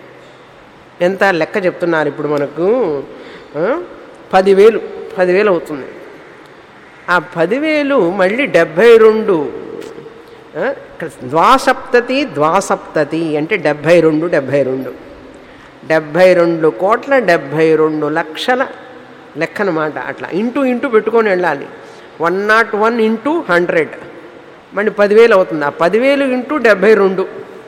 ఎంత లెక్క చెప్తున్నారు ఇప్పుడు మనకు ఆ, పదివేలు పదివేలు అవుతుంది ఆ పదివేలు మళ్ళీ డెబ్భై రెండు ఆ, ఇక్కడ ద్వాసప్తతి ద్వాసప్తతి అంటే డెబ్భై రెండు డెబ్భై రెండు డెబ్భై రెండు కోట్ల డెబ్భై రెండు లక్షల లెక్క అనమాట అట్లా ఇంటూ ఇంటూ పెట్టుకొని వెళ్ళాలి one nought one into hundred మళ్ళీ పదివేలు అవుతుంది ఆ పదివేలు ఇంటూ డెబ్భై రెండు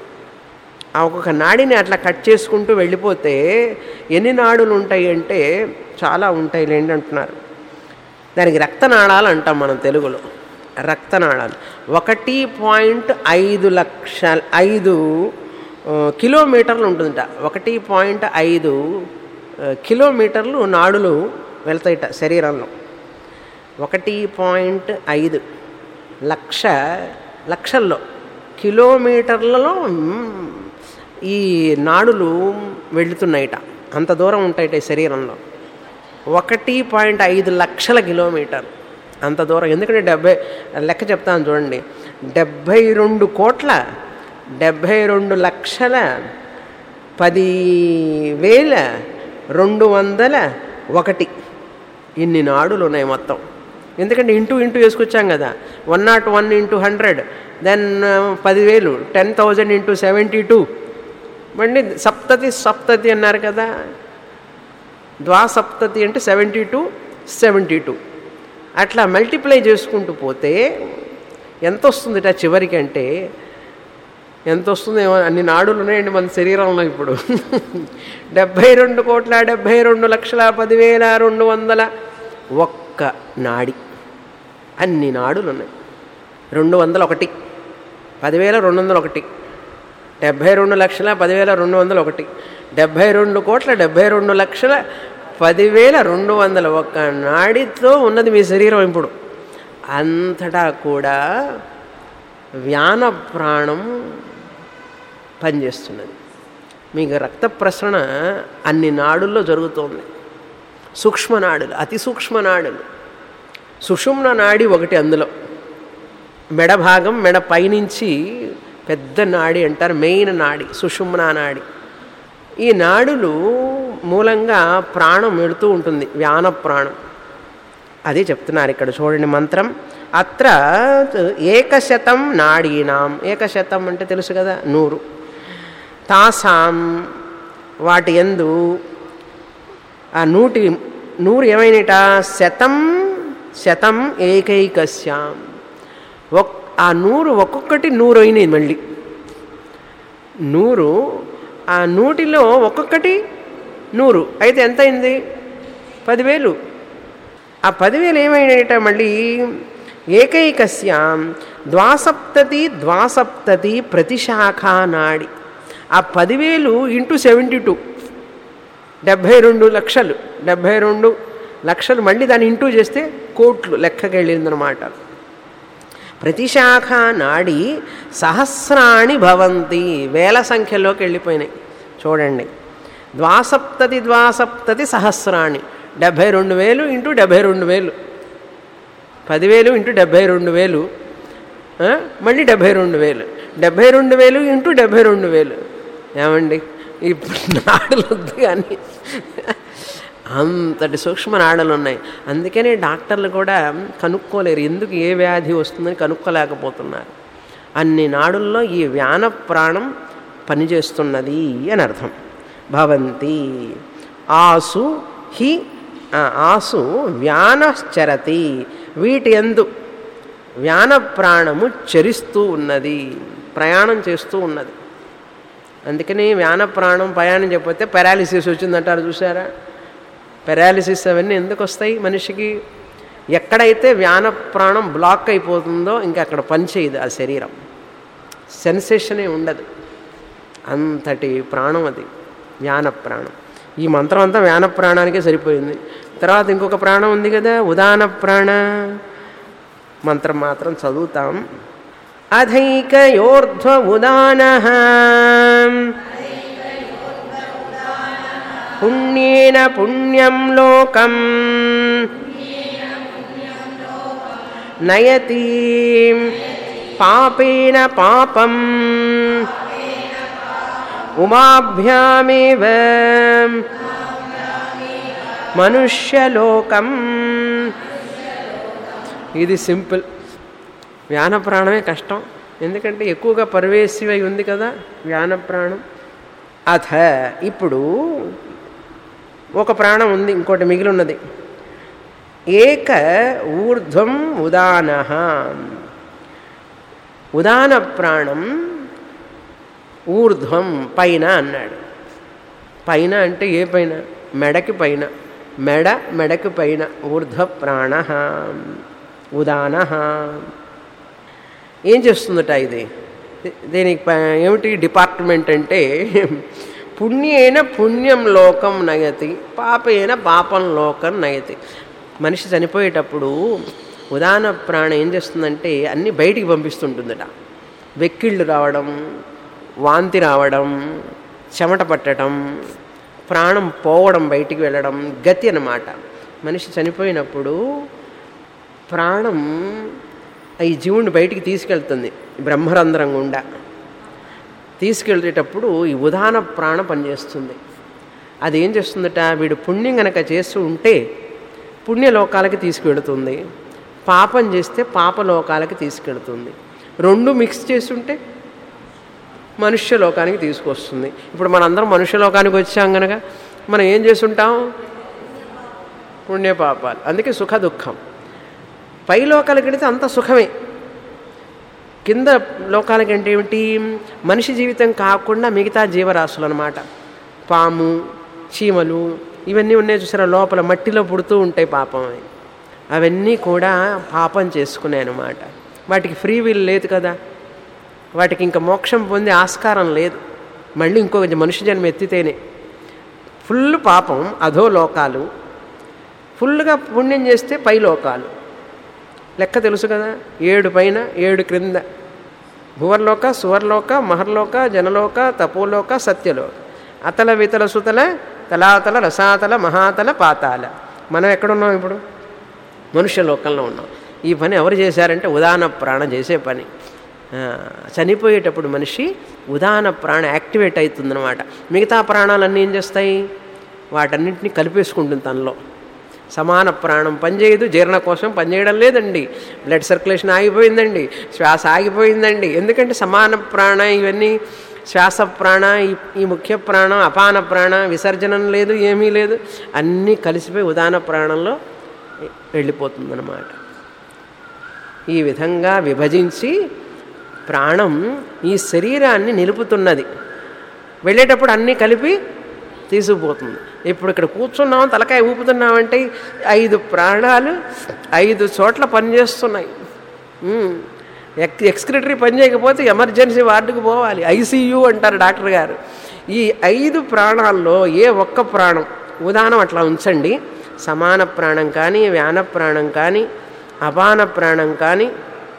ఆ ఒక్కొక్క నాడిని అట్లా కట్ చేసుకుంటూ వెళ్ళిపోతే ఎన్ని నాడులు ఉంటాయి అంటే చాలా ఉంటాయి లేండి అంటున్నారు దానికి రక్తనాళాలు అంటాం మనం తెలుగులో రక్తనాళాలు ఒకటి పాయింట్ ఐదు లక్షల ఐదు ఆ, కిలోమీటర్లు ఉంటుందట ఒకటి పాయింట్ ఐదు ఆ, కిలోమీటర్లు నాడులు వెళ్తాయిట శరీరంలో ఒకటి పాయింట్ ఐదు లక్ష లక్షల్లో కిలోమీటర్లలో మ్, ఈ నాడులు వెళుతున్నాయిట అంత దూరం ఉంటాయిట ఈ శరీరంలో ఒకటి పాయింట్ ఐదు లక్షల కిలోమీటర్ అంత దూరం ఎందుకంటే డెబ్బై లెక్క చెప్తాను చూడండి డెబ్భై రెండు కోట్ల డెబ్భై రెండు లక్షల పది వేల రెండు వందల ఒకటి ఇన్ని నాడులు ఉన్నాయి మొత్తం ఎందుకంటే ఇంటూ ఇంటూ వేసుకొచ్చాం కదా one nought one into hundred then పదివేలు ten thousand into seventy two మళ్ళీ సప్తతి సప్తతి అన్నారు కదా ద్వాసప్తతి అంటే సెవెంటీ టూ సెవెంటీ టూ అట్లా మల్టిప్లై చేసుకుంటూ పోతే ఎంత వస్తుందిట చివరికి అంటే ఎంత వస్తుందేమో అన్ని నాడులు ఉన్నాయండి మన శరీరంలో ఇప్పుడు డెబ్భై రెండు కోట్ల డెబ్భై రెండు లక్షల పదివేల రెండు వందల ఒక్క నాడి అన్ని నాడులు ఉన్నాయి రెండు వందల ఒకటి పదివేల రెండు వందల ఒకటి డెబ్భై రెండు లక్షల పదివేల రెండు వందల ఒకటి డెబ్భై రెండు కోట్ల డెబ్భై రెండు లక్షల పదివేల రెండు వందల ఒక్క నాడితో ఉన్నది మీ శరీరం ఇప్పుడు అంతటా కూడా వ్యాన ప్రాణం పనిచేస్తున్నది మీకు రక్త ప్రసరణ అన్ని నాడుల్లో జరుగుతోంది సూక్ష్మ నాడులు అతి సూక్ష్మ నాడులు సుషుమ్న నాడి ఒకటి అందులో మెడ భాగం మెడ పైనుంచి పెద్ద నాడి అంటారు మెయిన్ నాడి సుషుమ్న నాడి ఈ నాడులు మూలంగా ప్రాణం వెళుతూ ఉంటుంది వ్యాన ప్రాణం అదే చెప్తున్నారు ఇక్కడ చూడండి మంత్రం అత్ర ఏకశతం నాడీనాం ఏకశతం అంటే తెలుసు కదా నూరు తాసాం వాటి ఎందు ఆ నూటి నూరు ఏమైనట శతం శతం ఏకైకస్యాం ఒక్ ఆ నూరు ఒక్కొక్కటి నూరు అయినాయి మళ్ళీ నూరు ఆ నూటిలో ఒక్కొక్కటి నూరు అయితే ఎంత అయింది పదివేలు ఆ పదివేలు ఏమైనాయట మళ్ళీ ఏకైకస్యాం ద్వాసప్తతి ద్వాసప్తతి ప్రతిశాఖా నాడి ఆ పదివేలు ఇంటూ సెవెంటీ టూ డెబ్భై రెండు లక్షలు డెబ్భై రెండు లక్షలు మళ్ళీ దాన్ని ఇంటూ చేస్తే కోట్లు లెక్కకి వెళ్ళిందనమాట ప్రతి శాఖ నాడి సహస్రాణి భవంతి వేల సంఖ్యలోకి వెళ్ళిపోయినాయి చూడండి ద్వాసప్తతి ద్వాసప్తతి సహస్రాణి డెబ్భై రెండు వేలు ఇంటూ డెబ్భై రెండు వేలు పదివేలు ఇంటూ డెబ్భై రెండు వేలు ఆ? మళ్ళీ డెబ్భై రెండు వేలు డెబ్భై రెండు వేలు ఇంటూ డెబ్భై రెండు వేలు ఏమండి ఇప్పుడు నాడులు వద్దు కానీ అంతటి సూక్ష్మ నాడలు ఉన్నాయి అందుకనే డాక్టర్లు కూడా కనుక్కోలేరు ఎందుకు ఏ వ్యాధి వస్తుందని కనుక్కోలేకపోతున్నారు అన్ని నాడుల్లో ఈ వ్యాన ప్రాణం పనిచేస్తున్నది అని అర్థం భవంతి ఆసు హి ఆ, ఆసు వ్యానశ్చరతి వీటి ఎందు వ్యాన ప్రాణము చరిస్తూ ఉన్నది ప్రయాణం చేస్తూ ఉన్నది అందుకని వ్యాన ప్రాణం ప్రయాణం చెప్పితే పారాలిసిస్ వచ్చిందంటారు చూసారా పారాలిసిస్ అవన్నీ ఎందుకు వస్తాయి మనిషికి ఎక్కడైతే వ్యాన ప్రాణం బ్లాక్ అయిపోతుందో ఇంకా అక్కడ పనిచేయదు ఆ శరీరం సెన్సేషనే ఉండదు అంతటి ప్రాణం అది వ్యాన ప్రాణం ఈ మంత్రం అంతా వ్యాన ప్రాణానికే సరిపోయింది తర్వాత ఇంకొక ప్రాణం ఉంది కదా ఉదాన ప్రాణ మంత్రం మాత్రం చదువుతాం అధైకయోర్ధ్వ ఉదాన పుణ్యేన పుణ్యం లోకం నయతి పాపేన పాపం ఉమాభ్యామేవ మనుష్యలోకం ఇది సింపుల్ వ్యాన ప్రాణమే కష్టం ఎందుకంటే ఎక్కువగా పరివేశివై ఉంది కదా వ్యాన ప్రాణం అథ ఇప్పుడు ఒక ప్రాణం ఉంది ఇంకోటి మిగిలి ఉన్నది ఏక ఊర్ధ్వం ఉదాన ఉదాన ప్రాణం ఊర్ధ్వం పైన అన్నాడు పైన అంటే ఏ పైన మెడకి పైన మెడ మెడకి పైన ఊర్ధ్వ ప్రాణ ఉదాన ఏం చేస్తుందట ఇది దీనికి ప- ఏమిటి డిపార్ట్మెంట్ అంటే పుణ్యేన పుణ్యం లోకం నయతి పాపేన పాపం లోకం నయతి మనిషి చనిపోయేటప్పుడు ఉదాన ప్రాణం ఏం చేస్తుందంటే అన్నీ బయటికి పంపిస్తుంటుందట వెక్కిళ్ళు రావడం వాంతి రావడం చెమట పట్టడం ప్రాణం పోవడం బయటికి వెళ్ళడం గతి అన్నమాట మనిషి చనిపోయినప్పుడు ప్రాణం ఈ జీవుని బయటికి తీసుకెళ్తుంది బ్రహ్మరంధ్రం గుండా తీసుకెళ్ళేటప్పుడు ఈ ఉదాన ప్రాణం పనిచేస్తుంది అది ఏం చేస్తుందట వీడు పుణ్యం గనక చేస్తూ ఉంటే పుణ్యలోకాలకి తీసుకెడుతుంది పాపం చేస్తే పాపలోకాలకి తీసుకెడుతుంది రెండు మిక్స్ చేస్తుంటే మనుష్యలోకానికి తీసుకొస్తుంది ఇప్పుడు మనందరం మనుష్యలోకానికి వచ్చాం కనుక మనం ఏం చేస్తుంటాం పుణ్యపాపాలు అందుకే సుఖ దుఃఖం పై లోకాలకి వెళితే అంత సుఖమే కింద లోకాలకి అంటే ఏమిటి మనిషి జీవితం కాకుండా మిగతా జీవరాశులు అనమాట పాము చీమలు ఇవన్నీ ఉన్నాయి చూసారా లోపల మట్టిలో పుడుతూ ఉంటాయి పాపం అవి అవన్నీ కూడా పాపం చేసుకున్నాయి అనమాట వాటికి ఫ్రీ విల్ లేదు కదా వాటికి ఇంకా మోక్షం పొందే ఆస్కారం లేదు మళ్ళీ ఇంకొక మనిషి జన్మ ఎత్తితేనే ఫుల్ పాపం అధో లోకాలు ఫుల్గా పుణ్యం చేస్తే పై లోకాలు లెక్క తెలుసు కదా ఏడు పైన ఏడు క్రింద భువర్లోక సువర్లోక మహర్లోక జనలోక తపోలోక సత్యలోక అతల వితల సుతల తలాతల రసాతల మహాతల పాతాల మనం ఎక్కడున్నాం ఇప్పుడు మనుష్య లోకంలో ఉన్నాం ఈ పని ఎవరు చేశారంటే ఉదాన ప్రాణం చేసే పని ఆ, చనిపోయేటప్పుడు మనిషి ఉదాన ప్రాణ యాక్టివేట్ అవుతుందన్నమాట మిగతా ప్రాణాలన్నీ ఏం చేస్తాయి వాటన్నింటినీ కలిపేసుకుంటుంది తనలో సమాన ప్రాణం పనిచేయదు జీర్ణ కోసం పనిచేయడం లేదండి బ్లడ్ సర్క్యులేషన్ ఆగిపోయిందండి శ్వాస ఆగిపోయిందండి ఎందుకంటే సమాన ప్రాణ ఇవన్నీ శ్వాస ప్రాణ ఈ- ఈ ముఖ్య ప్రాణం అపాన ప్రాణ విసర్జనం లేదు ఏమీ లేదు అన్నీ కలిసిపోయి ఉదాన ప్రాణంలో వెళ్ళిపోతుందన్నమాట ఈ విధంగా విభజించి ప్రాణం ఈ శరీరాన్ని నిలుపుతున్నది వెళ్ళేటప్పుడు అన్నీ కలిపి తీసుకుపోతుంది ఇప్పుడు ఇక్కడ కూర్చున్నాం తలకాయ ఊపుతున్నామంటే ఐదు ప్రాణాలు ఐదు చోట్ల పనిచేస్తున్నాయి ఉమ్. ఎక్ ఎక్స్క్రిటరీ పని చేయకపోతే ఎమర్జెన్సీ వార్డుకు పోవాలి ఐసీయూ అంటారు డాక్టర్ గారు ఈ ఐదు ప్రాణాల్లో ఏ ఒక్క ప్రాణం ఉదాహరణ అట్లా ఉంచండి సమాన ప్రాణం కానీ వ్యాన ప్రాణం కానీ అపాన ప్రాణం కానీ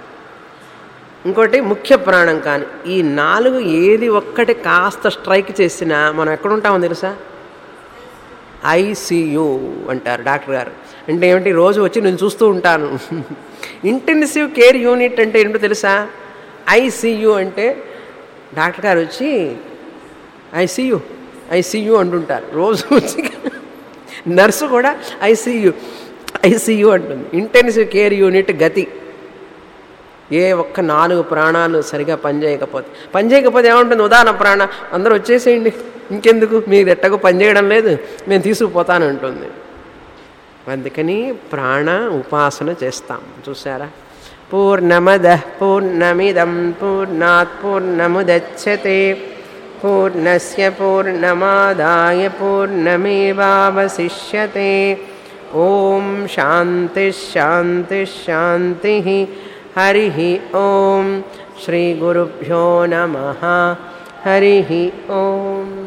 ఇంకోటి ముఖ్య ప్రాణం కానీ ఈ నాలుగు ఏది ఒక్కటి కాస్త స్ట్రైక్ చేసినా మనం ఎక్కడుంటామో తెలుసా ఐసీయూ అంటారు డాక్టర్ గారు అంటే ఏమిటి రోజు వచ్చి నేను చూస్తూ ఉంటాను ఇంటెన్సివ్ కేర్ యూనిట్ అంటే ఏంటో తెలుసా ఐసీయూ అంటే డాక్టర్ గారు వచ్చి ఐసీయూ ఐసీయూ అంటుంటారు రోజు వచ్చి నర్సు కూడా ఐసీయూ ఐసీయూ అంటుంది ఇంటెన్సివ్ కేర్ యూనిట్ గతి ఏ ఒక్క నాలుగు ప్రాణాలు సరిగా పనిచేయకపోతే పనిచేయకపోతే ఏముంటుంది ఉదాహరణ ప్రాణ అందరూ వచ్చేసేయండి ఇంకెందుకు మీరు ఎట్టకు పనిచేయడం లేదు నేను తీసుకుపోతాను అంటుంది అందుకని ప్రాణ ఉపాసన చేస్తాం చూసారా పూర్ణమద పూర్ణమిదం పూర్ణాత్ పూర్ణముదచ్చతే పూర్ణస్య పూర్ణమాదాయ పూర్ణమేవావశిష్యతే ఓం శాంతి శాంతి శాంతి హరి ఓం శ్రీ గురుభ్యో నమ హరి ఓం